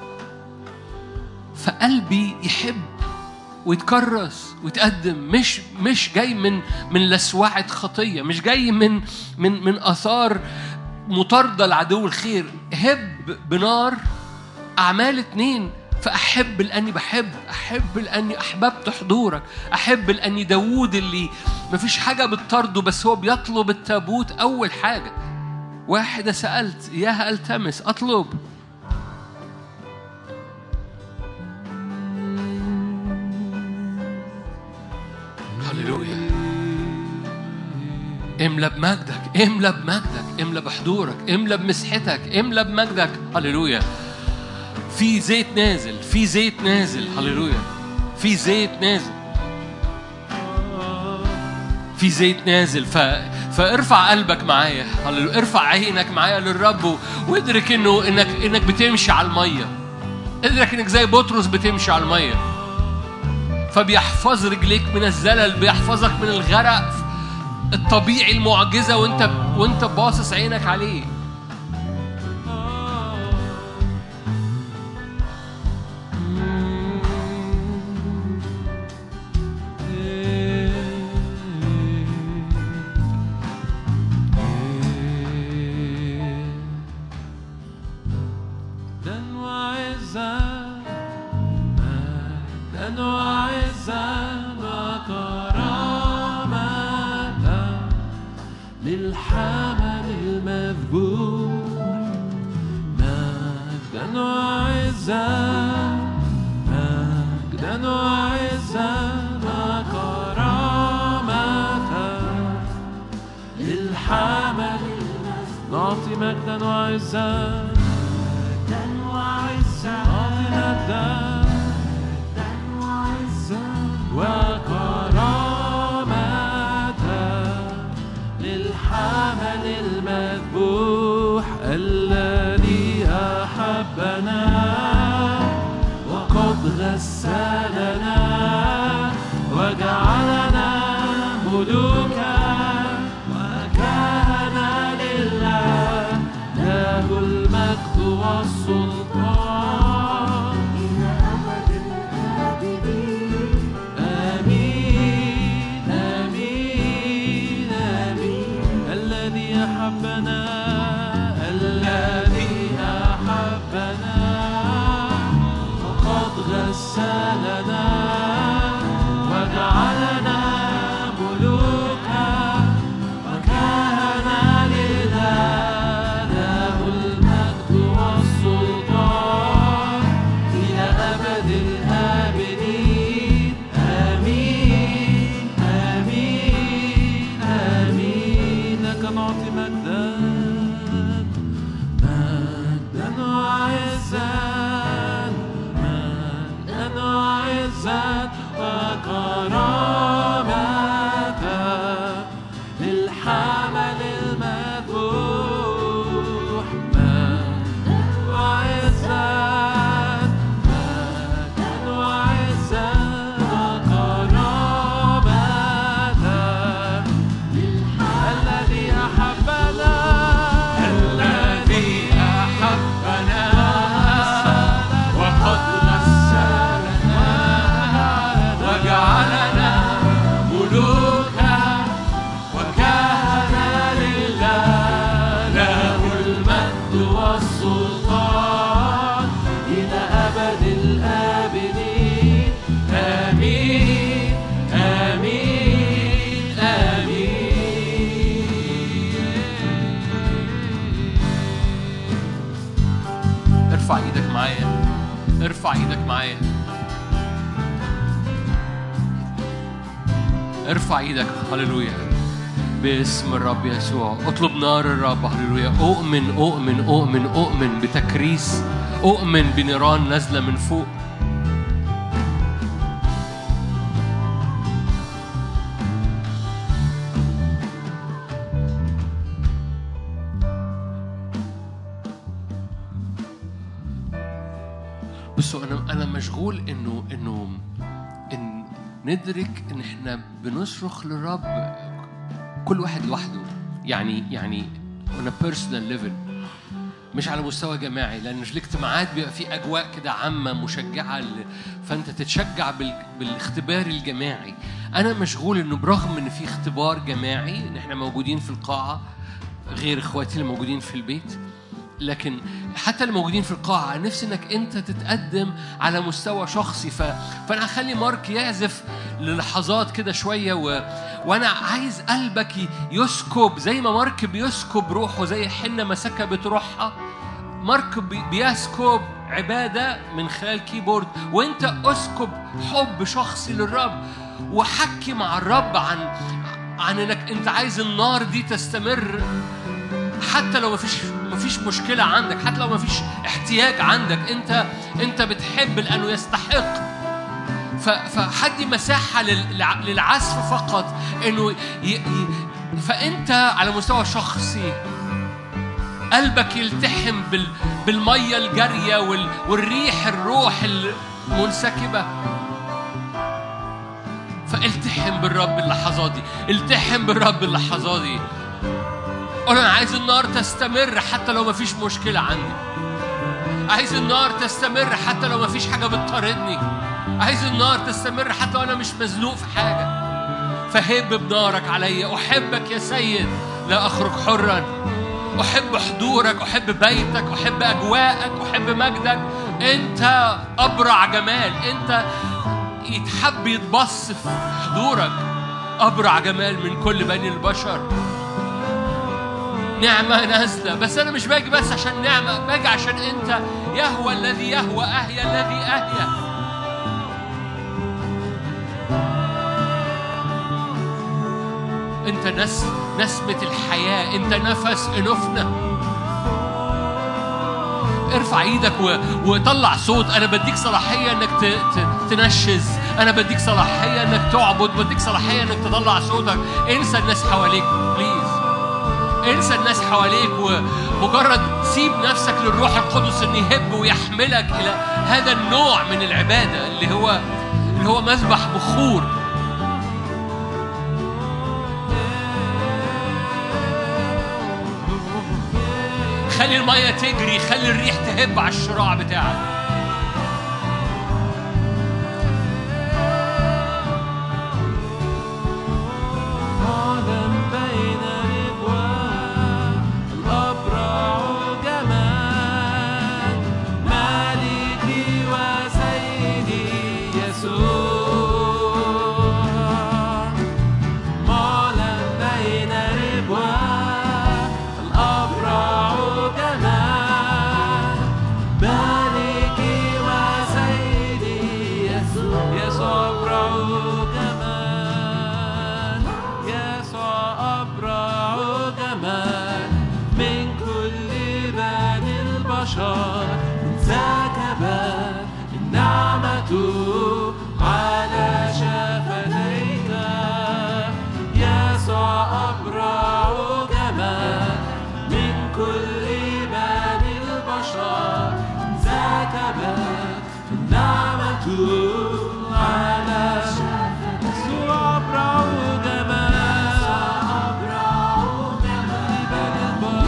فقلبي يحب ويتكرس ويتقدم مش مش جاي من من لسوعة خطية مش جاي من من من آثار مطاردة لعدو الخير هب بنار أعمال اتنين فأحب لأني بحب أحب لأني أحببت حضورك أحب لأني داوود اللي مفيش حاجة بتطرده بس هو بيطلب التابوت أول حاجة واحدة سألت إياها ألتمس أطلب هللويا املى بمجدك املى بمجدك املى بحضورك املى بمسحتك املى بمجدك هللويا في زيت نازل في زيت نازل هللويا في زيت نازل في زيت نازل ف... فارفع قلبك معايا هللويا ارفع عينك معايا للرب وادرك انه انك انك بتمشي على الميه ادرك انك زي بطرس بتمشي على الميه فبيحفظ رجليك من الزلل بيحفظك من الغرق الطبيعي المعجزه وانت وانت باصص عينك عليه للحمل المذبوح مجدا وعزا مجدا وعزا وكرامة للحمل نعطي مجدا وعزا مجدا وعزا نعطي مجدا وعزا وكرامة للحمل المذبوح الذي أحبنا وقد غسلنا وجعلنا ملوكا وكهنا لله له المجد والسلطان آمين آمين آمين الذي أحبنا الذي أحبنا وقد غسلنا وجعلنا ملوكا وكهنا لله له المجد والسلطان إلى أبد الآبدين آمين آمين آمين لك نعطي مجدا مجدا وعزا مجدا وعزا وكرامة للحمل المذبوح مجدا وعزا مجدا وعزا وكرامة الذي أحبنا الذي أحبنا وقد غسلنا وجعلنا ملوكا وكهنا لله له المجد والسلطان إلى أبد الآبدين آمين آمين آمين ارفع ايدك معايا ارفع ايدك معايا ارفع ايدك هللويا باسم الرب يسوع اطلب نار الرب هللويا اؤمن اؤمن اؤمن اؤمن بتكريس اؤمن بنيران نازله من فوق بصوا انا انا مشغول انه انه ان ندرك ان احنا بنصرخ للرب كل واحد لوحده يعني يعني on a personal level مش على مستوى جماعي لان في الاجتماعات بيبقى في اجواء كده عامه مشجعه ل- فانت تتشجع بال... بالاختبار الجماعي انا مشغول انه برغم ان في اختبار جماعي ان احنا موجودين في القاعه غير اخواتي اللي موجودين في البيت لكن حتى اللي موجودين في القاعة نفسي انك انت تتقدم على مستوى شخصي ف... فانا هخلي مارك يعزف للحظات كده شوية و... وانا عايز قلبك ي- يسكب زي ما مارك بيسكب روحه زي حنة ما سكبت روحها مارك بي- بيسكب عبادة من خلال كيبورد وانت اسكب حب شخصي للرب وحكي مع الرب عن عن انك انت عايز النار دي تستمر حتى لو مفيش مفيش مشكلة عندك حتى لو مفيش احتياج عندك انت انت بتحب لانه يستحق ف- فحدي مساحة لل- لع- للعزف فقط انه ي... ي... فانت على مستوى شخصي قلبك يلتحم بال... بالمية الجارية وال... والريح الروح المنسكبة فالتحم بالرب اللحظات دي التحم بالرب اللحظات دي قول انا عايز النار تستمر حتى لو مفيش مشكلة عندي عايز النار تستمر حتى لو مفيش حاجة بتطاردني عايز النار تستمر حتى لو انا مش مزنوق في حاجة فهب بنارك عليا احبك يا سيد لا اخرج حرا احب حضورك احب بيتك احب اجواءك احب مجدك انت ابرع جمال انت يتحب يتبص في حضورك ابرع جمال من كل بني البشر نعمة نازلة بس أنا مش باجي بس عشان نعمة باجي عشان أنت يهوى الذي يهوى أهيا الذي أهيا أنت نس نسمة الحياة أنت نفس أنوفنا ارفع ايدك و... وطلع صوت انا بديك صلاحيه انك ت... ت... تنشز انا بديك صلاحيه انك تعبد بديك صلاحيه انك تطلع صوتك انسى الناس حواليك بليز انسى الناس حواليك ومجرد سيب نفسك للروح القدس ان يهب ويحملك الى هذا النوع من العباده اللي هو اللي هو مذبح بخور خلي الميه تجري خلي الريح تهب على الشراع بتاعك عالم بين ربوان الأبرع جمال مالكي وسيدي يسوع معلم بين ربوان الأبرع جمال مالكي وسيدي يسوع يسوع أبرع جمال يسوع أبرع جمال من كل بني البشر انسكبت النعمة على شفتيك يسوع أبرع جمال من كل بني البشر انسكبت النعمة على شفتيك يسوع أبرع جمال بني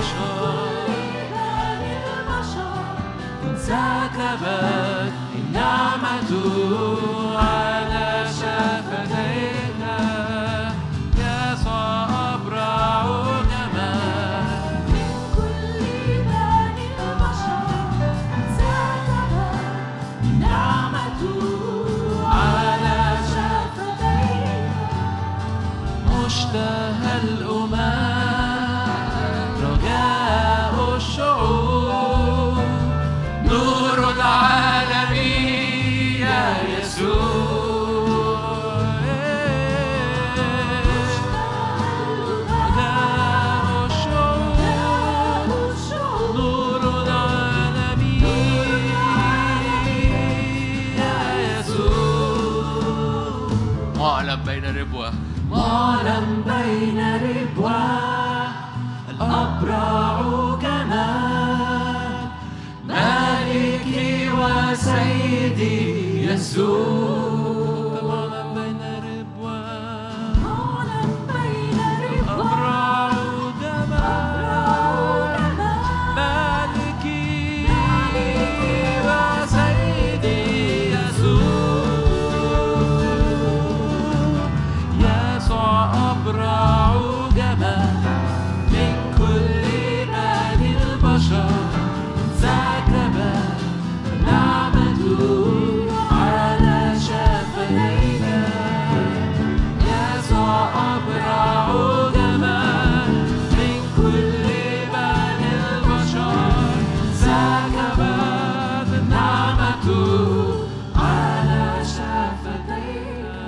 البشر انسكبت النعمة على شفتيك يسوع أبرع جمال على مشتهى الأمم رجاء الشعوب نور العالم يا يسوع رجاء الشعوب نور العالم يا يسوع معلم بين ربوة معلم بين ربوة الأبرع جمال مالكي وسيدي سيدي يسوع طبعا بين ربوان أبرع دماء مالكي وسيدي يسوع يسوع أبرع جمال من كل بني البشر سكب نعمته على شفتينا يسوع أبرع جمال من كل بني البشر سكبت نعمته على شفتينا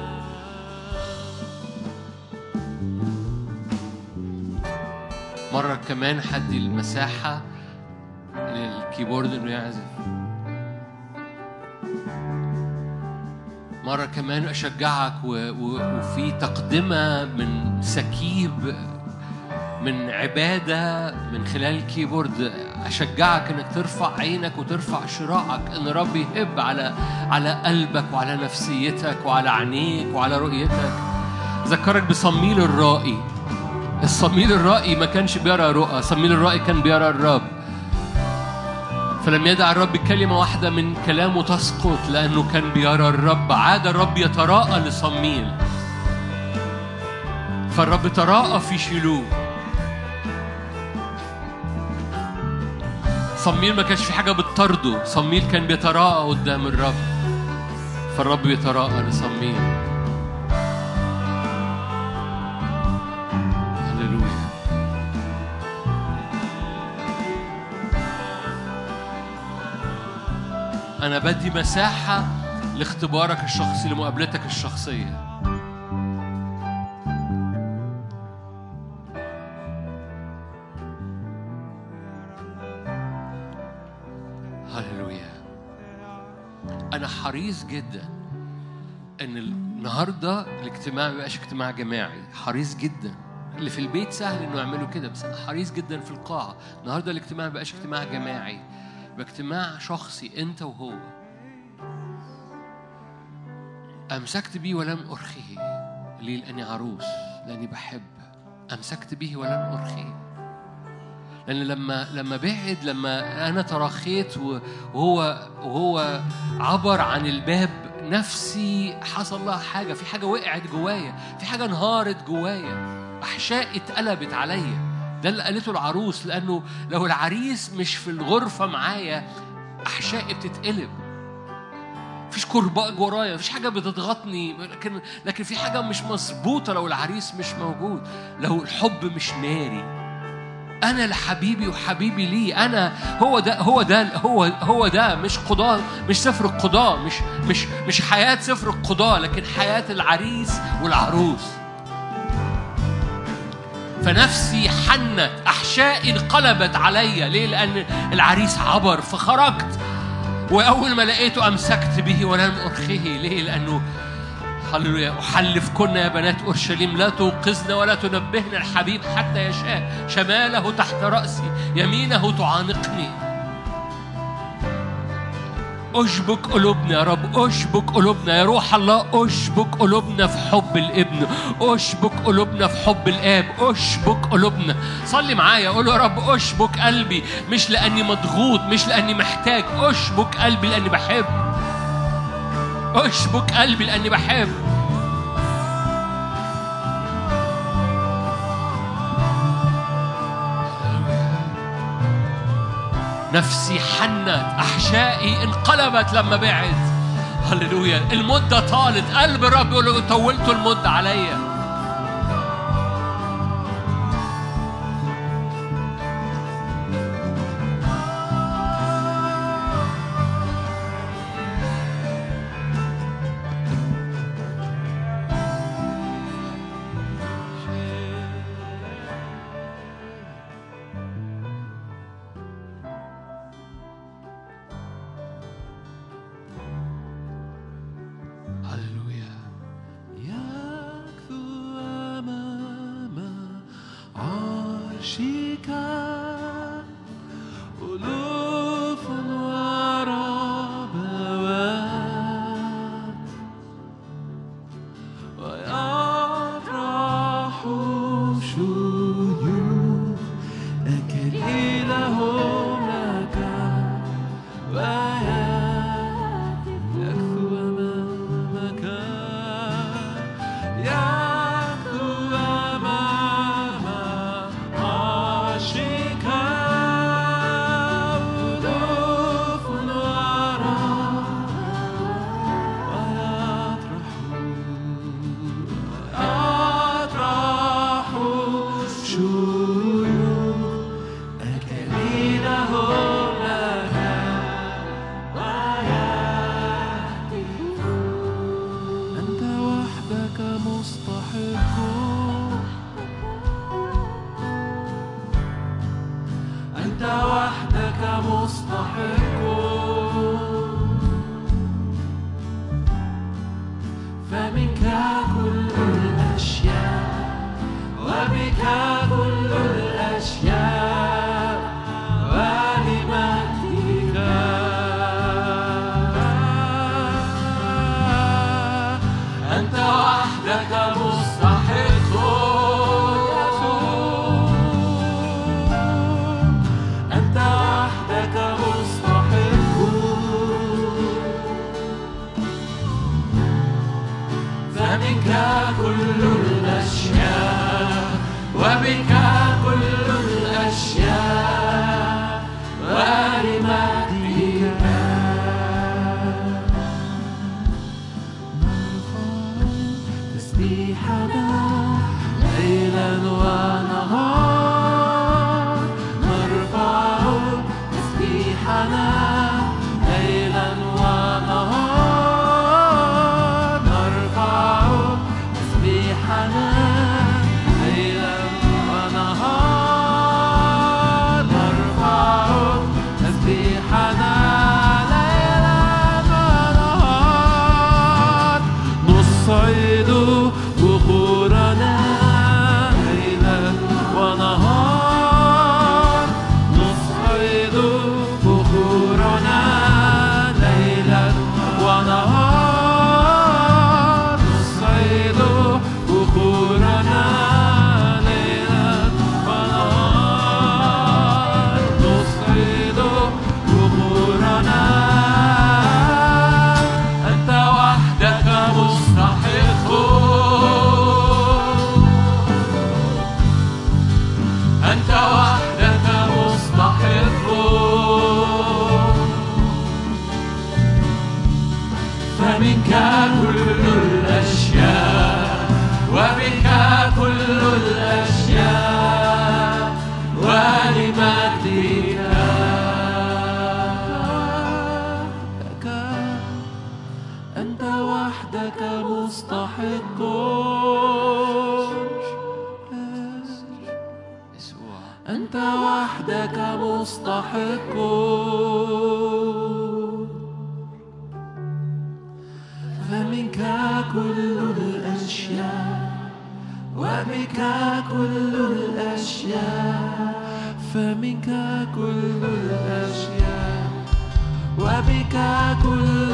مرة كمان حدي المساحة للكيبورد إنه يعزف مرة كمان أشجعك و... و... وفي تقدمة من سكيب من عبادة من خلال الكيبورد أشجعك إنك ترفع عينك وترفع شراعك إن رب يهب على على قلبك وعلى نفسيتك وعلى عينيك وعلى رؤيتك ذكرك بصميل الرائي الصميل الرائي ما كانش بيرى رؤى صميل الرائي كان بيرى الرب فلم يدع الرب كلمة واحدة من كلامه تسقط لأنه كان بيرى الرب عاد الرب يتراءى لصميل فالرب تراءى في شيلوه صميل ما كانش في حاجة بتطرده صميل كان بيتراءى قدام الرب فالرب بيتراءى لصميل هللويا أنا بدي مساحة لاختبارك الشخصي لمقابلتك الشخصية هللويا أنا حريص جدا إن النهاردة الاجتماع ما يبقاش اجتماع جماعي حريص جدا اللي في البيت سهل إنه يعملوا كده بس أنا حريص جدا في القاعة النهاردة الاجتماع ما يبقاش اجتماع جماعي يبقى اجتماع شخصي أنت وهو أمسكت بيه ولم أرخيه ليه لأني عروس لأني بحب أمسكت به ولم أرخيه لأن لما لما بعد لما أنا تراخيت وهو وهو عبر عن الباب نفسي حصل لها حاجة في حاجة وقعت جوايا في حاجة انهارت جوايا أحشائي اتقلبت عليا ده اللي قالته العروس لأنه لو العريس مش في الغرفة معايا أحشائي بتتقلب مفيش كرباج ورايا مفيش حاجة بتضغطني لكن لكن في حاجة مش مظبوطة لو العريس مش موجود لو الحب مش ناري أنا لحبيبي وحبيبي لي أنا هو ده هو ده هو هو ده مش قضاء مش سفر القضاء مش مش مش حياة سفر القضاء لكن حياة العريس والعروس فنفسي حنت أحشائي انقلبت عليا ليه؟ لأن العريس عبر فخرجت وأول ما لقيته أمسكت به ولم أرخيه ليه؟ لأنه هللويا أحلفكن يا بنات أورشليم لا توقظن ولا تنبهن الحبيب حتى يشاء شماله تحت رأسي يمينه تعانقني أشبك قلوبنا يا رب أشبك قلوبنا يا روح الله أشبك قلوبنا في حب الابن أشبك قلوبنا في حب الآب أشبك قلوبنا صلي معايا قول يا رب أشبك قلبي مش لأني مضغوط مش لأني محتاج أشبك قلبي لأني بحب أشبك قلبي لأني بحب نفسي حنت أحشائي انقلبت لما بعد هللويا المدة طالت قلب الرب يقول له طولت المدة عليا هللويا يكثو أمام عرشك ألوف ورب وحدك مستحق يسوع أنت وحدك مستحق فمنك كل الأشياء وبك كل الأشياء ولمجدك تسبيحنا ليلا ونهار نرفع تسبيحنا ليلا ونهار نرفع تسبيحنا ليلا ونهار نرفع تسبيحنا ليلا ونهار نصعد بخورنا ليلا ونهار نصعد بخورنا ليلا ونهار نصعد بخورنا ليلا ونهار نصعد بخورنا أنت وحدك مستحق أنت وحدك مستحق فمنك كل الأشياء وبك كل الأشياء ولمجدك لك أنت وحدك مستحق يسوع أنت وحدك مستحق فمنك كل الأشياء وبك كل الأشياء فمنك كل الأشياء وبك كل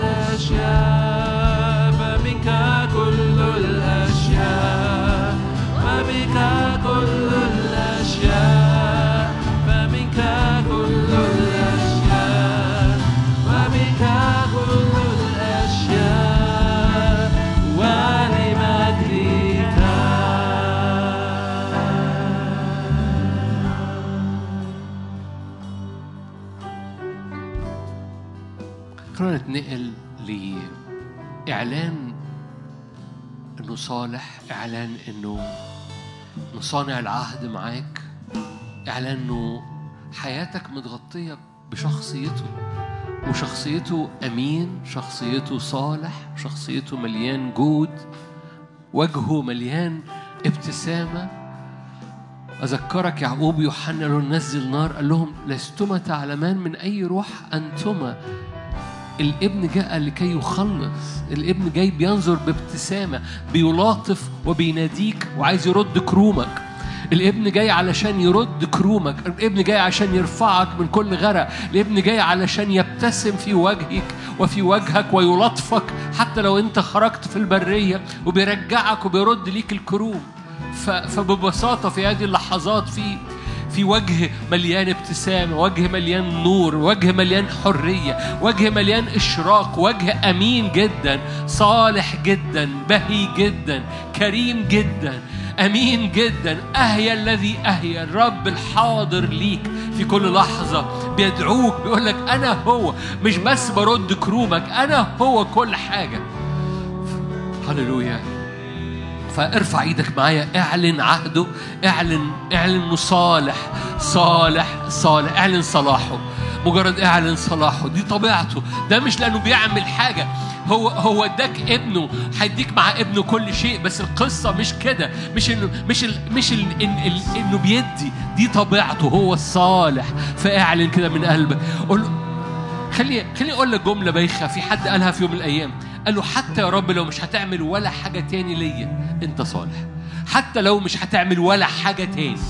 الأشياء فمنك كل الأشياء وبك كل الأشياء فمنك كل الأشياء وبك كل الأشياء ولمجدك خلونا نتنقل لإعلان إنه صالح إعلان إنه إنه صانع العهد معاك إعلان إنه حياتك متغطية بشخصيته وشخصيته أمين شخصيته صالح شخصيته مليان جود وجهه مليان ابتسامة أذكرك يعقوب يوحنا لو نزل نار قال لهم لستما تعلمان من أي روح أنتما الابن جاء لكي يخلص الابن جاي بينظر بابتسامة بيلاطف وبيناديك وعايز يرد كرومك الابن جاي علشان يرد كرومك الابن جاي عشان يرفعك من كل غرق الابن جاي علشان يبتسم في وجهك وفي وجهك ويلطفك حتى لو انت خرجت في البرية وبيرجعك وبيرد ليك الكروم ف- فببساطة في هذه اللحظات في في وجه مليان ابتسامة وجه مليان نور وجه مليان حرية وجه مليان إشراق وجه أمين جدا صالح جدا بهي جدا كريم جدا أمين جدا أهيا الذي أهيا الرب الحاضر ليك في كل لحظة بيدعوك بيقول لك أنا هو مش بس برد كرومك أنا هو كل حاجة هللويا فارفع ايدك معايا اعلن عهده اعلن اعلن انه صالح صالح صالح اعلن صلاحه مجرد اعلن صلاحه دي طبيعته ده مش لانه بيعمل حاجه هو هو اداك ابنه هيديك مع ابنه كل شيء بس القصه مش كده مش انه مش ال مش ال إن ال انه بيدي دي طبيعته هو الصالح فاعلن كده من قلبك قول له خلي خليني اقول لك جمله بايخه في حد قالها في يوم من الايام قال له حتى يا رب لو مش هتعمل ولا حاجه تاني ليا انت صالح حتى لو مش هتعمل ولا حاجه تاني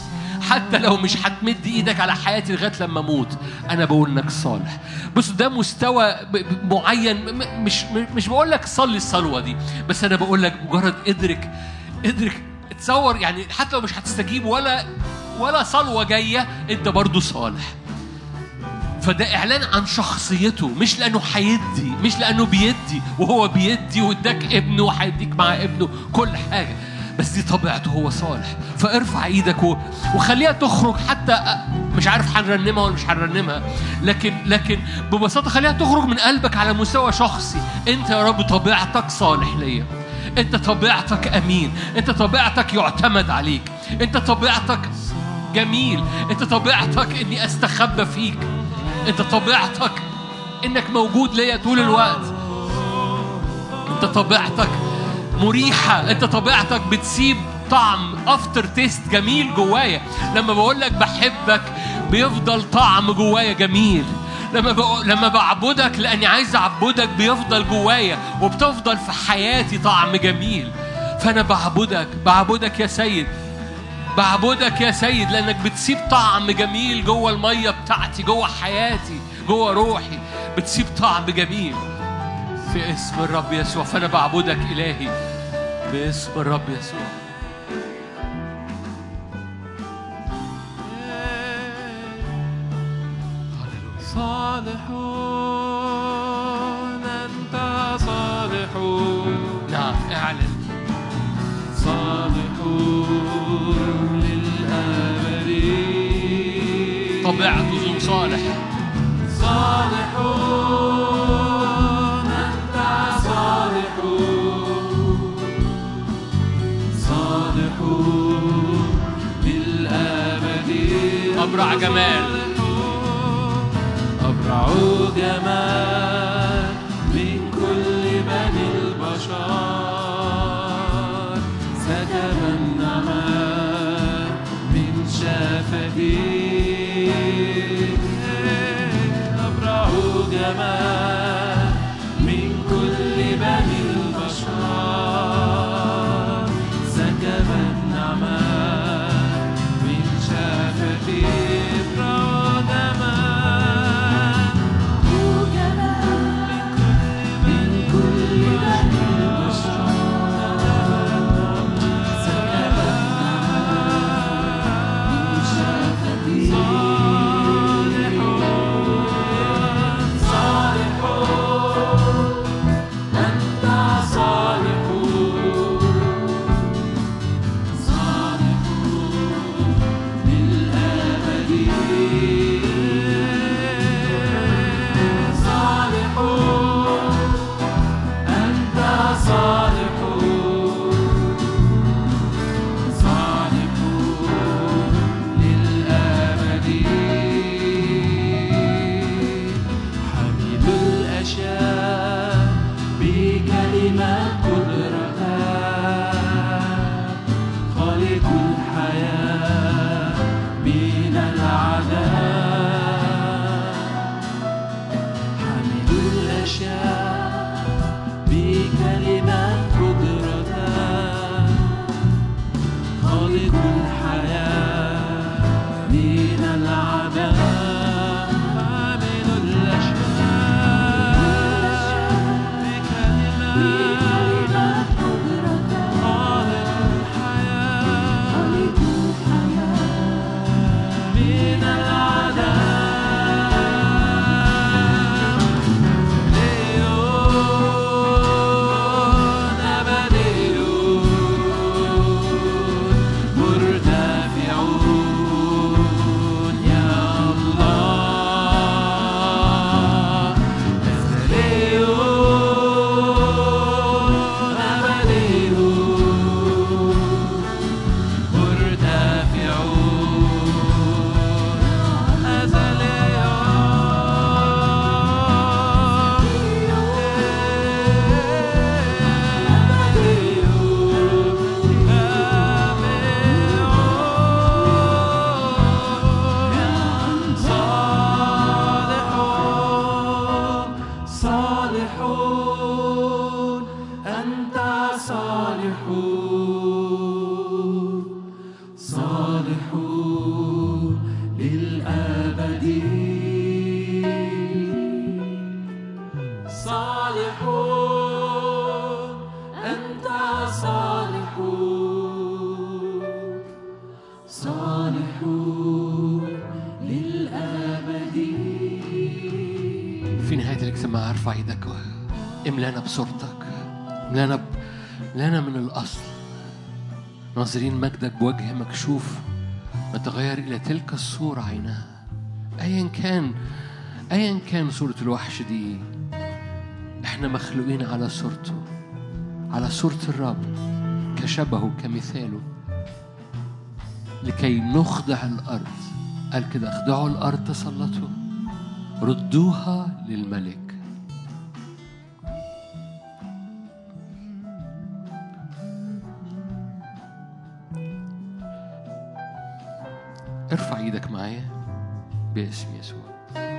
حتى لو مش هتمد ايدك على حياتي لغايه لما اموت انا بقول انك صالح بص ده مستوى ب- ب- معين م- م- مش م- مش بقول لك صلي الصلوه دي بس انا بقول لك مجرد ادرك ادرك تصور يعني حتى لو مش هتستجيب ولا ولا صلوه جايه انت برضو صالح فده اعلان عن شخصيته مش لانه هيدي مش لانه بيدي وهو بيدي واداك ابنه وهيديك مع ابنه كل حاجه بس دي طبيعته هو صالح فارفع ايدك و... وخليها تخرج حتى أ- مش عارف هنرنمها ولا مش هنرنمها لكن لكن ببساطه خليها تخرج من قلبك على مستوى شخصي انت يا رب طبيعتك صالح ليا انت طبيعتك امين انت طبيعتك يعتمد عليك انت طبيعتك جميل انت طبيعتك اني استخبى فيك انت طبيعتك انك موجود ليا طول الوقت انت طبيعتك مريحة انت طبيعتك بتسيب طعم افتر تيست جميل جوايا لما بقول لك بحبك بيفضل طعم جوايا جميل لما بقول لما بعبدك لاني عايز اعبدك بيفضل جوايا وبتفضل في حياتي طعم جميل فانا بعبدك بعبدك يا سيد بعبدك يا سيد لانك بتسيب طعم جميل جوه الميه بتاعتي جوه حياتي جوه روحي بتسيب طعم جميل في اسم الرب يسوع فانا بعبدك الهي باسم الرب يسوع صالحون أنت صالحون نعم اعلن صالحون للأبد طبيعته صالح صالحون أنت صالحون صالحون للأبد أبرع جمال. أبرع جمال من كل بني البشر سكب النعماء من شفتيك أبرع جمال من كل بني البشر سكب النعماء من شفتيك أبرع جمال من كل بني البشر سكب النعماء من شفتيك صالحون أنت صالحون صالحون للأبد صالحون أنت صالحون صالحون للأبد حميد الأشياء بكلمة قدرتك خالق الحياة من العذاب حميد الأشياء بكلمة قدرتك خالق الحياة من العذاب حامل الأشياء بكلمة خالق الحياة من العذاب ليون أبديون مرتفعون يا الله أنت صالح صالح للأبد في نهاية الاجتماع ارفع ايدك املانا بصورتك املانا ب... املانا من الأصل ناظرين مجدك بوجه مكشوف نتغير إلى تلك الصورة عينها أيا كان أيا كان صورة الوحش دي احنا مخلوقين على صورته على صورة الرب كشبهه كمثاله لكي نخضع الأرض قال كده اخضعوا الأرض تسلطوا ردوها للملك ارفع ايدك معايا باسم يسوع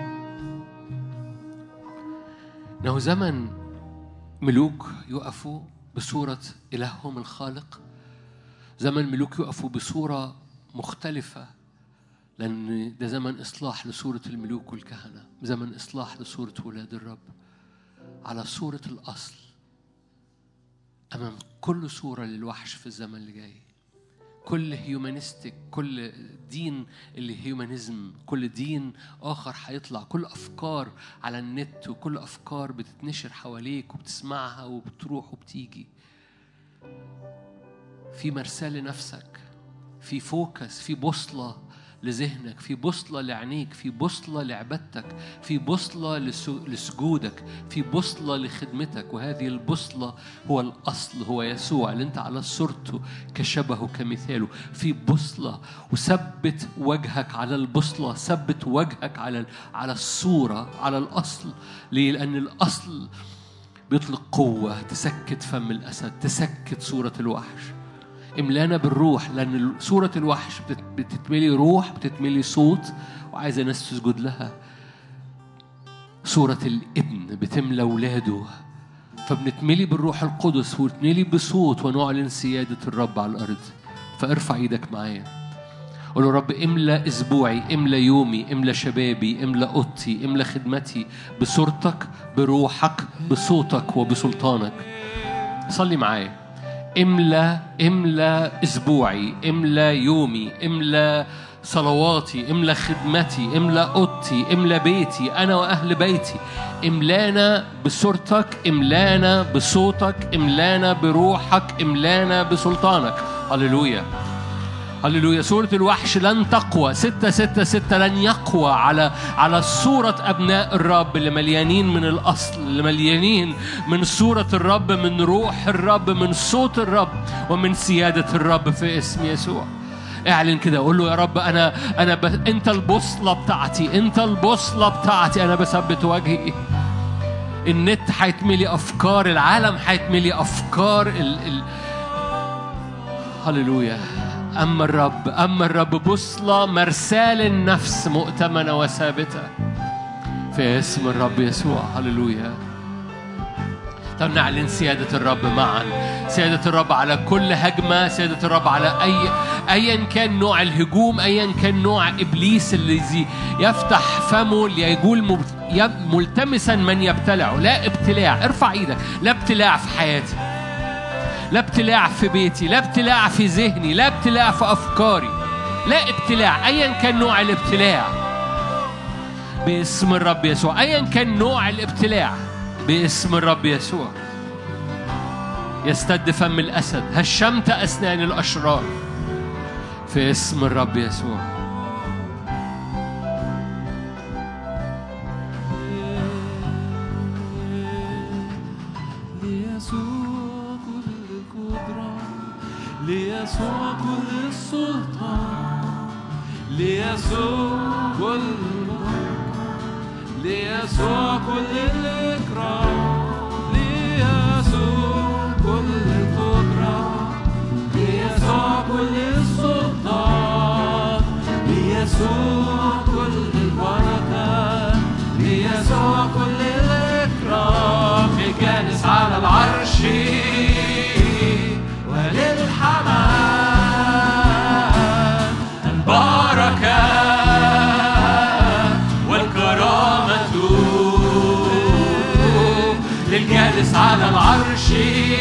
انه زمن ملوك يقفوا بصورة إلههم الخالق زمن ملوك يقفوا بصورة مختلفة لأن ده زمن إصلاح لصورة الملوك والكهنة زمن إصلاح لصورة ولاد الرب على صورة الأصل أمام كل صورة للوحش في الزمن اللي جاي كل هيومانيستيك كل دين اللي هيومانيزم كل دين آخر هيطلع كل أفكار على النت وكل أفكار بتتنشر حواليك وبتسمعها وبتروح وبتيجي في مرساة لنفسك في فوكس في بوصلة لذهنك في بوصلة لعينيك في بوصلة لعبادتك في بوصلة لسو- لسجودك في بوصلة لخدمتك وهذه البوصلة هو الأصل هو يسوع اللي أنت على صورته كشبهه كمثاله في بوصلة وثبت وجهك على البوصلة ثبت وجهك على على الصورة على الأصل ليه؟ لأن الأصل بيطلق قوة تسكت فم الأسد تسكت صورة الوحش املانا بالروح لأن صورة الوحش بتت- بتتملي روح بتتملي صوت وعايزة ناس تسجد لها صورة الابن بتملى ولاده فبنتملي بالروح القدس ونتملي بصوت ونعلن سيادة الرب على الأرض فارفع ايدك معايا قول له رب املى اسبوعي املى يومي املى شبابي املى اوضتي املى خدمتي بصورتك بروحك بصوتك وبسلطانك صلي معايا املى املى اسبوعي املى يومي املى صلواتي املى خدمتي املى اوضتي املى بيتي انا واهل بيتي املانا بصورتك املانا بصوتك املانا بروحك املانا بسلطانك هللويا هللويا سورة الوحش لن تقوى ستة ستة ستة لن يقوى على على صورة أبناء الرب اللي مليانين من الأصل اللي مليانين من صورة الرب من روح الرب من صوت الرب ومن سيادة الرب في اسم يسوع اعلن كده قول له يا رب انا انا ب... انت البوصله بتاعتي انت البوصله بتاعتي انا بثبت وجهي النت هيتملي افكار العالم هيتملي افكار ال... ال... هللويا أما الرب أما الرب بوصلة مرساة للنفس مؤتمنة وثابتة في اسم الرب يسوع هللويا طب نعلن سيادة الرب معا سيادة الرب على كل هجمة سيادة الرب على أي أيا كان نوع الهجوم أيا كان نوع إبليس الذي يفتح فمه ليقول مب- يب- ملتمسا من يبتلعه لا ابتلاع ارفع ايدك لا ابتلاع في حياتي لا ابتلاع في بيتي لا ابتلاع في ذهني لا ابتلاع في أفكاري لا ابتلاع أيا كان نوع الابتلاع باسم الرب يسوع أيا كان نوع الابتلاع باسم الرب يسوع يستد فم الأسد هشمت أسنان الأشرار في اسم الرب يسوع ليسوع كل القدرة ليسوع كل السلطان ليسوع كل البركة ليسوع كل الإكرام ليسوع كل القدرة ليسوع كل السلطان ليسوع كل البركة ليسوع كل الإكرام الجالس على العرش وللحمام البركة والكرامة للجالس الجالس على العرش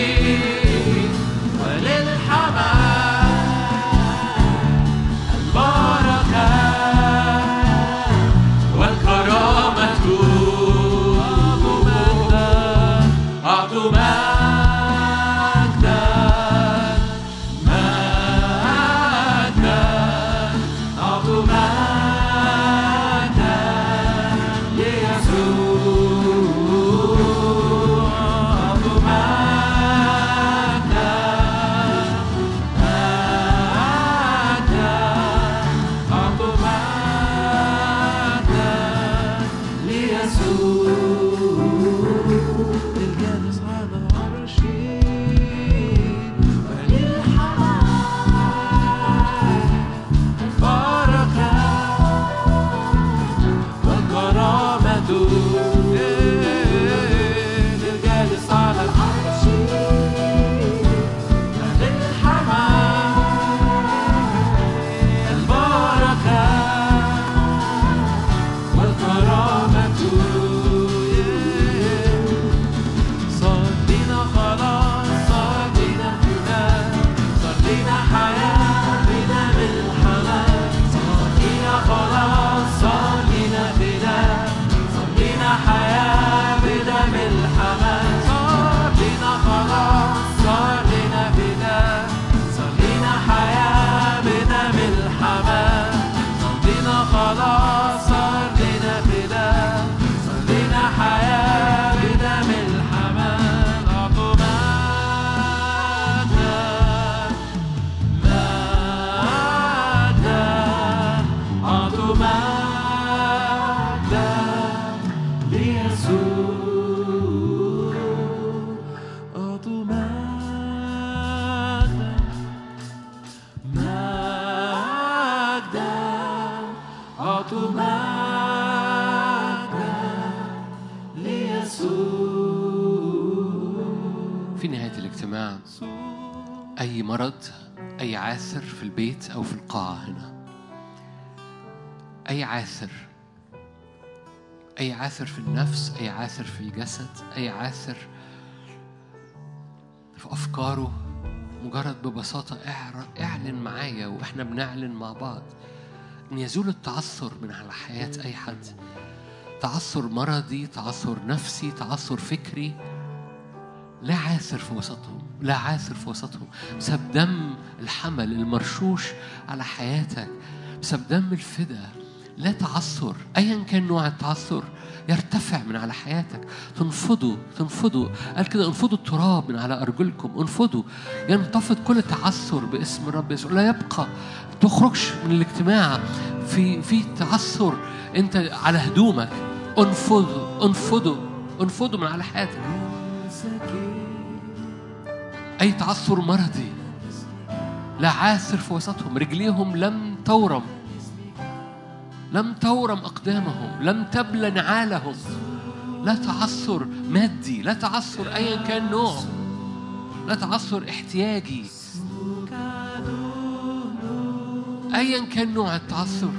وللحمام البركة والكرامة أعطوا مجدا مجدا أعطوا مجدا ليسوع أعطوا مجدا مجدا أعطوا مجدا ليسوع الجالس على العرش وللحمام البركة والكرامة للجالس على العرش وللحمام البركة والكرامة صار لينا خلاص صار لينا فداء صار لينا حياة بدم الحمام صار لينا خلاص صار لينا فداء صار لينا حياة بدم الحمام صار لينا خلاص صار لينا فداء صار لينا حياة بدم الحمام صار لينا خلاص صار لينا فداء صار لينا حياة بدم الحمام أعطوا مجدا مجدا أعطوا مجدا ليسوع أعطوا مجدا مجدا أعطوا مجدا ليسوع في نهاية الاجتماع أي مرض أي عاثر في البيت أو في القاعة هنا أي عاثر أي عاثر في النفس أي عاثر في الجسد أي عاثر في أفكاره مجرد ببساطة اعر- اعلن معايا وإحنا بنعلن مع بعض إن يزول التعثر من على حياة أي حد تعثر مرضي تعثر نفسي تعثر فكري لا عاثر في وسطهم لا عاثر في وسطهم بسبب دم الحمل المرشوش على حياتك بسبب دم الفدا لا تعثر ايا كان نوع التعثر يرتفع من على حياتك تنفضوا تنفضوا قال كده انفضوا التراب من على ارجلكم انفضوا ينتفض كل تعثر باسم الرب يسوع لا يبقى تخرجش من الاجتماع في في تعثر انت على هدومك انفضوا انفضوا انفضوا من على حياتك أي تعثر مرضي لا عاثر في وسطهم رجليهم لم تورم لم تورم أقدامهم لم تبلى نعالهم لا تعثر مادي لا تعثر أيا كان نوعه لا تعثر احتياجي أيا كان نوع التعثر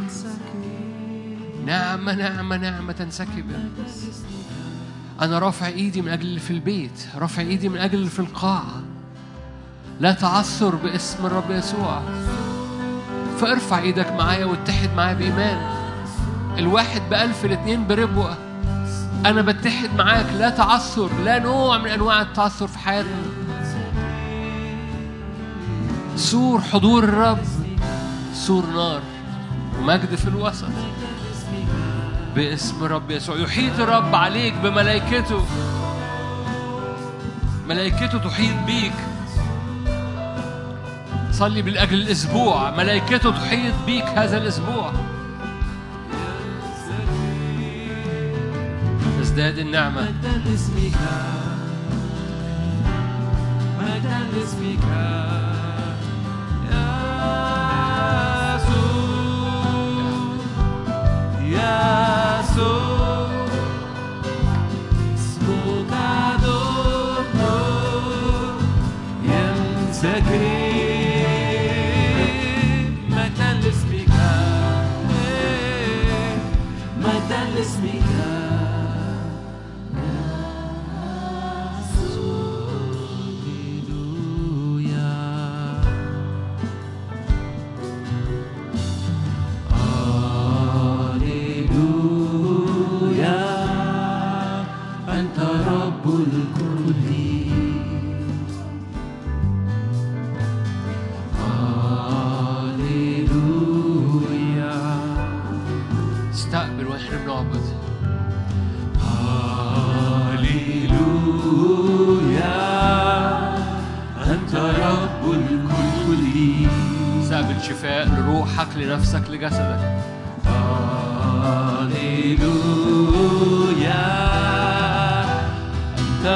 نعمة نعمة نعمة تنسكب أنا رافع إيدي من أجل اللي في البيت رافع إيدي من أجل اللي في القاعة لا تعثر باسم الرب يسوع فارفع ايدك معايا واتحد معايا بإيمان الواحد بألف الاتنين بربوة أنا بتحد معاك لا تعثر لا نوع من أنواع التعثر في حياتنا سور حضور الرب سور نار ومجد في الوسط باسم الرب يسوع يحيط الرب عليك بملائكته ملائكته تحيط بيك صلي من أجل الأسبوع ملائكته تحيط بيك هذا الأسبوع تزداد النعمة مجدا لاسمك مجدا لاسمك يا يسوع اسمك دكتور ينسكب مجدا لاسمك مجدا لاسمك الكل هاليلويا استقبل واحنا بنعبد هاليلويا أنت رب الكل استقبل شفاء لروحك لنفسك لجسدك هاليلويا أنت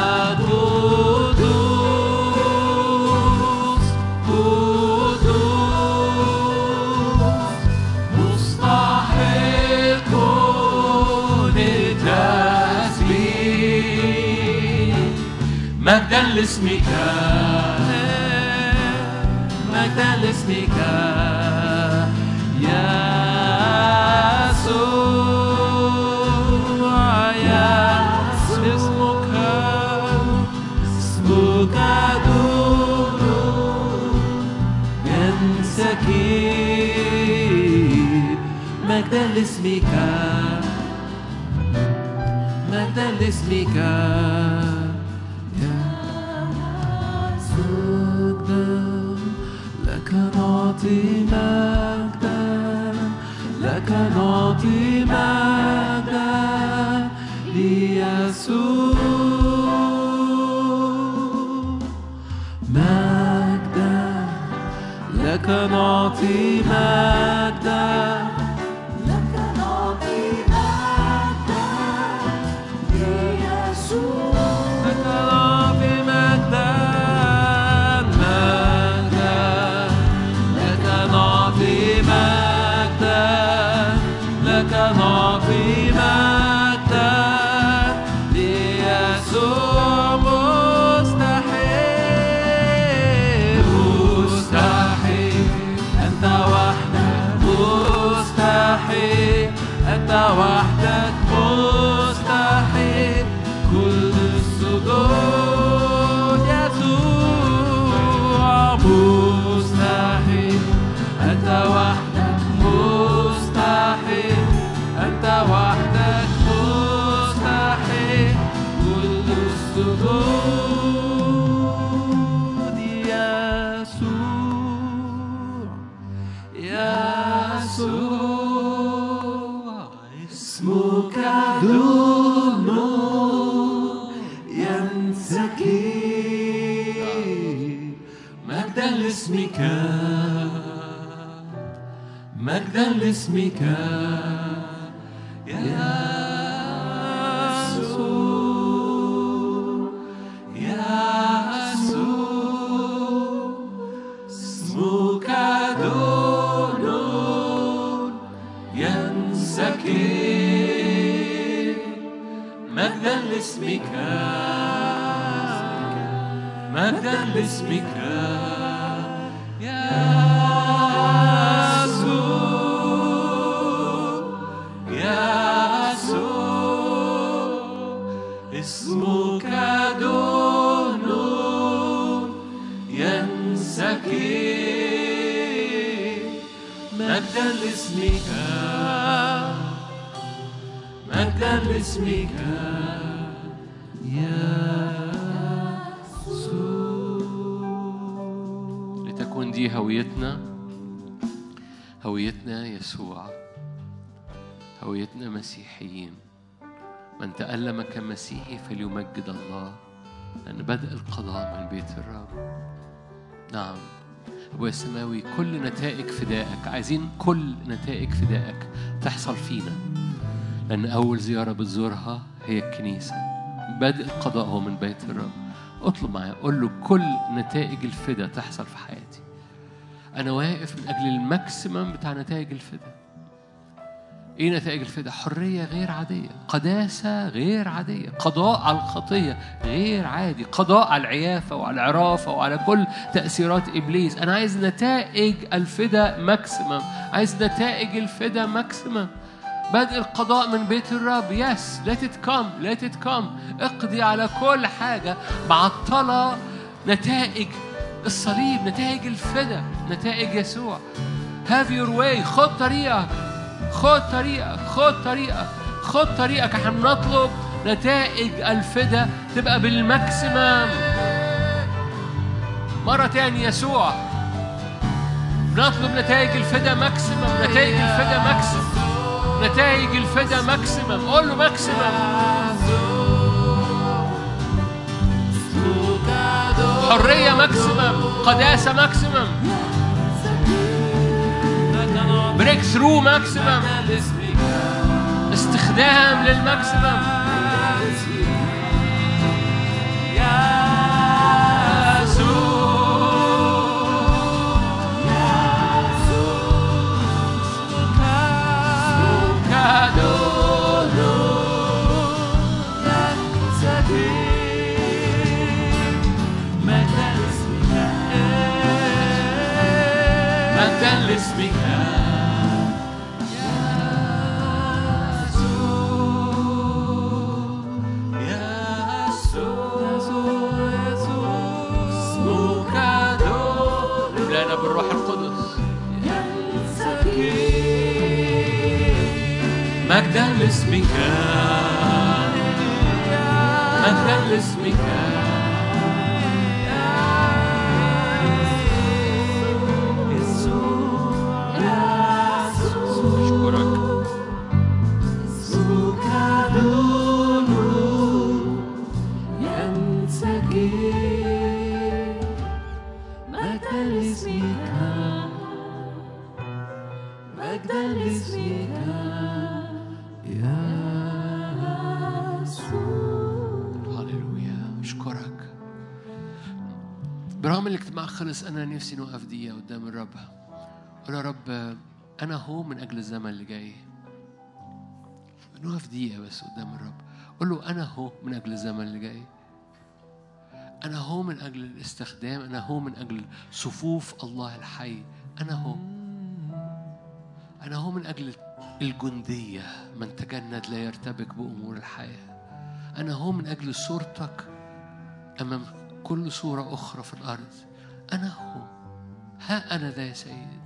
قدوس قدوس مستحق للتسبيح مجدا لاسمك مجدا لاسمك يا يسوع يا اسمك اسمك دور ينسكب مجدا لاسمك مجدا لاسمك يا مجدا لك نعطي مجدا لك نعطي مجدا ليسوع مجدا لك نعطي مجدا لك نعطي مجدا ليسوع لك نعطي مجدا مجدا لك نعطي مجدا لك نعطي مجدا ليسوع مستحيل مستحيل أنت وحدك مستحيل أنت وحدك مستحيل كل السجود يسوع مستحيل أنت وحدك مستحيل أنت وحدك مستحيل كل السجود يسوع يسوع اسمك دون ينسكب مجدا لاسمك مجدا لاسمك يسوع يسوع اسمك دون ينسكب مجدا لاسمك مجدا لاسمك يسوع يسوع اسمك دون ينسكب مجدا لاسمك مجدا لاسمك يسوع لتكون دي هويتنا هويتنا يسوع هويتنا مسيحيين من تألم كمسيحي فليمجد الله لأن بدء القضاء من بيت الرب نعم أبويا السماوي كل نتائج فدائك عايزين كل نتائج فدائك تحصل فينا لأن أول زيارة بتزورها هي الكنيسة بدء القضاء هو من بيت الرب اطلب معايا قول له كل نتائج الفدا تحصل في حياتي أنا واقف من أجل الماكسيمم بتاع نتائج الفدا ايه نتائج الفدا؟ حرية غير عادية، قداسة غير عادية، قضاء على الخطية غير عادي، قضاء على العيافة وعلى العرافة وعلى كل تأثيرات إبليس، أنا عايز نتائج الفدا ماكسيمم، عايز نتائج الفدا ماكسيمم. بدء القضاء من بيت الرب يس let it come let it come اقضي على كل حاجة معطلة نتائج الصليب نتائج الفدا نتائج يسوع have your way خد طريقك خد طريقك خد طريقك خد طريقك احنا بنطلب نتائج الفدا تبقى بالماكسيمم مرة تاني يسوع نطلب نتائج الفدا ماكسيمم نتائج الفدا ماكسيمم نتائج الفدا ماكسيمم قول له ماكسيمم حرية ماكسيمم قداسة ماكسيمم بريك ثرو ماكسيمم استخدام للماكسيمم مجدا لاسمك اسمك دور املانا بالروح القدس مجدا لاسمك مجدا لاسمك اشكرك مجدا لاسمك مجدا لاسمك يا هللويا اشكرك برغم الاجتماع خلص انا نفسي نوقف دقيقه قدام الرب قول يا رب انا هو من اجل الزمن اللي جاي نقف دقيقه بس قدام الرب قول له انا هو من اجل الزمن اللي جاي انا هو من اجل الاستخدام انا هو من اجل صفوف الله الحي انا هو انا هو من اجل الجنديه من تجند لا يرتبك بامور الحياه أنا هو من أجل صورتك أمام كل صورة أخرى في الأرض أنا هو ها أنا ذا يا سيد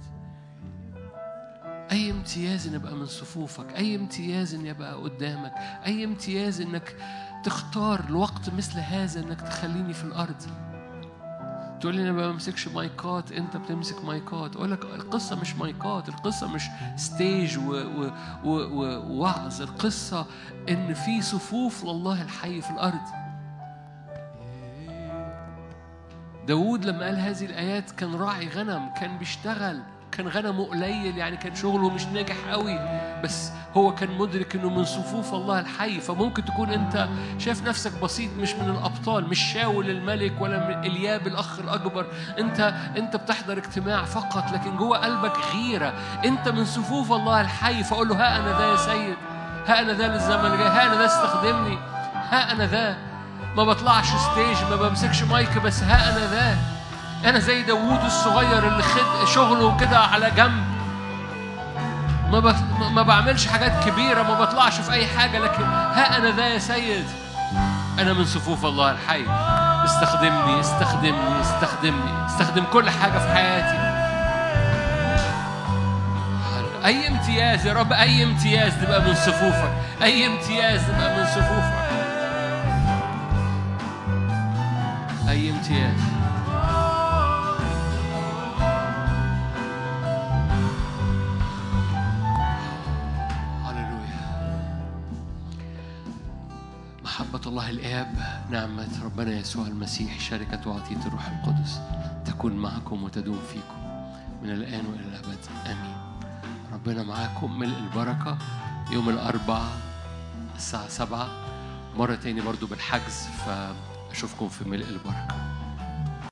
أي امتياز إن أبقى من صفوفك أي امتياز إن أبقى قدامك أي امتياز إنك تختار لوقت مثل هذا إنك تخليني في الأرض تقول لي انا ما بمسكش مايكات انت بتمسك مايكات اقول لك القصه مش مايكات القصه مش ستيج و- و- و- و- ووعظ القصه ان في صفوف لله الحي في الارض داود لما قال هذه الآيات كان راعي غنم كان بيشتغل كان غنمه قليل يعني كان شغله مش ناجح قوي بس هو كان مدرك انه من صفوف الله الحي فممكن تكون انت شايف نفسك بسيط مش من الابطال مش شاول الملك ولا من الياب الاخ الاكبر انت انت بتحضر اجتماع فقط لكن جوه قلبك غيره انت من صفوف الله الحي فاقول له ها انا ذا يا سيد ها انا ذا للزمن الجاي ها انا ذا استخدمني ها انا ذا ما بطلعش ستيج ما بمسكش مايك بس ها انا ذا انا زي داوود الصغير اللي خد شغله كده على جنب ما بت... ما بعملش حاجات كبيره ما بطلعش في اي حاجه لكن ها انا ذا يا سيد انا من صفوف الله الحي استخدمني استخدمني استخدمني استخدم كل حاجه في حياتي اي امتياز يا رب اي امتياز تبقى من صفوفك اي امتياز تبقى من صفوفك اي امتياز هللويا محبة الله الآب نعمة ربنا يسوع المسيح شركة وعطية الروح القدس تكون معكم وتدوم فيكم من الآن وإلى الأبد آمين ربنا معاكم ملء البركة يوم الأربعاء الساعة سبعة مرة تاني برضو بالحجز فأشوفكم في ملء البركة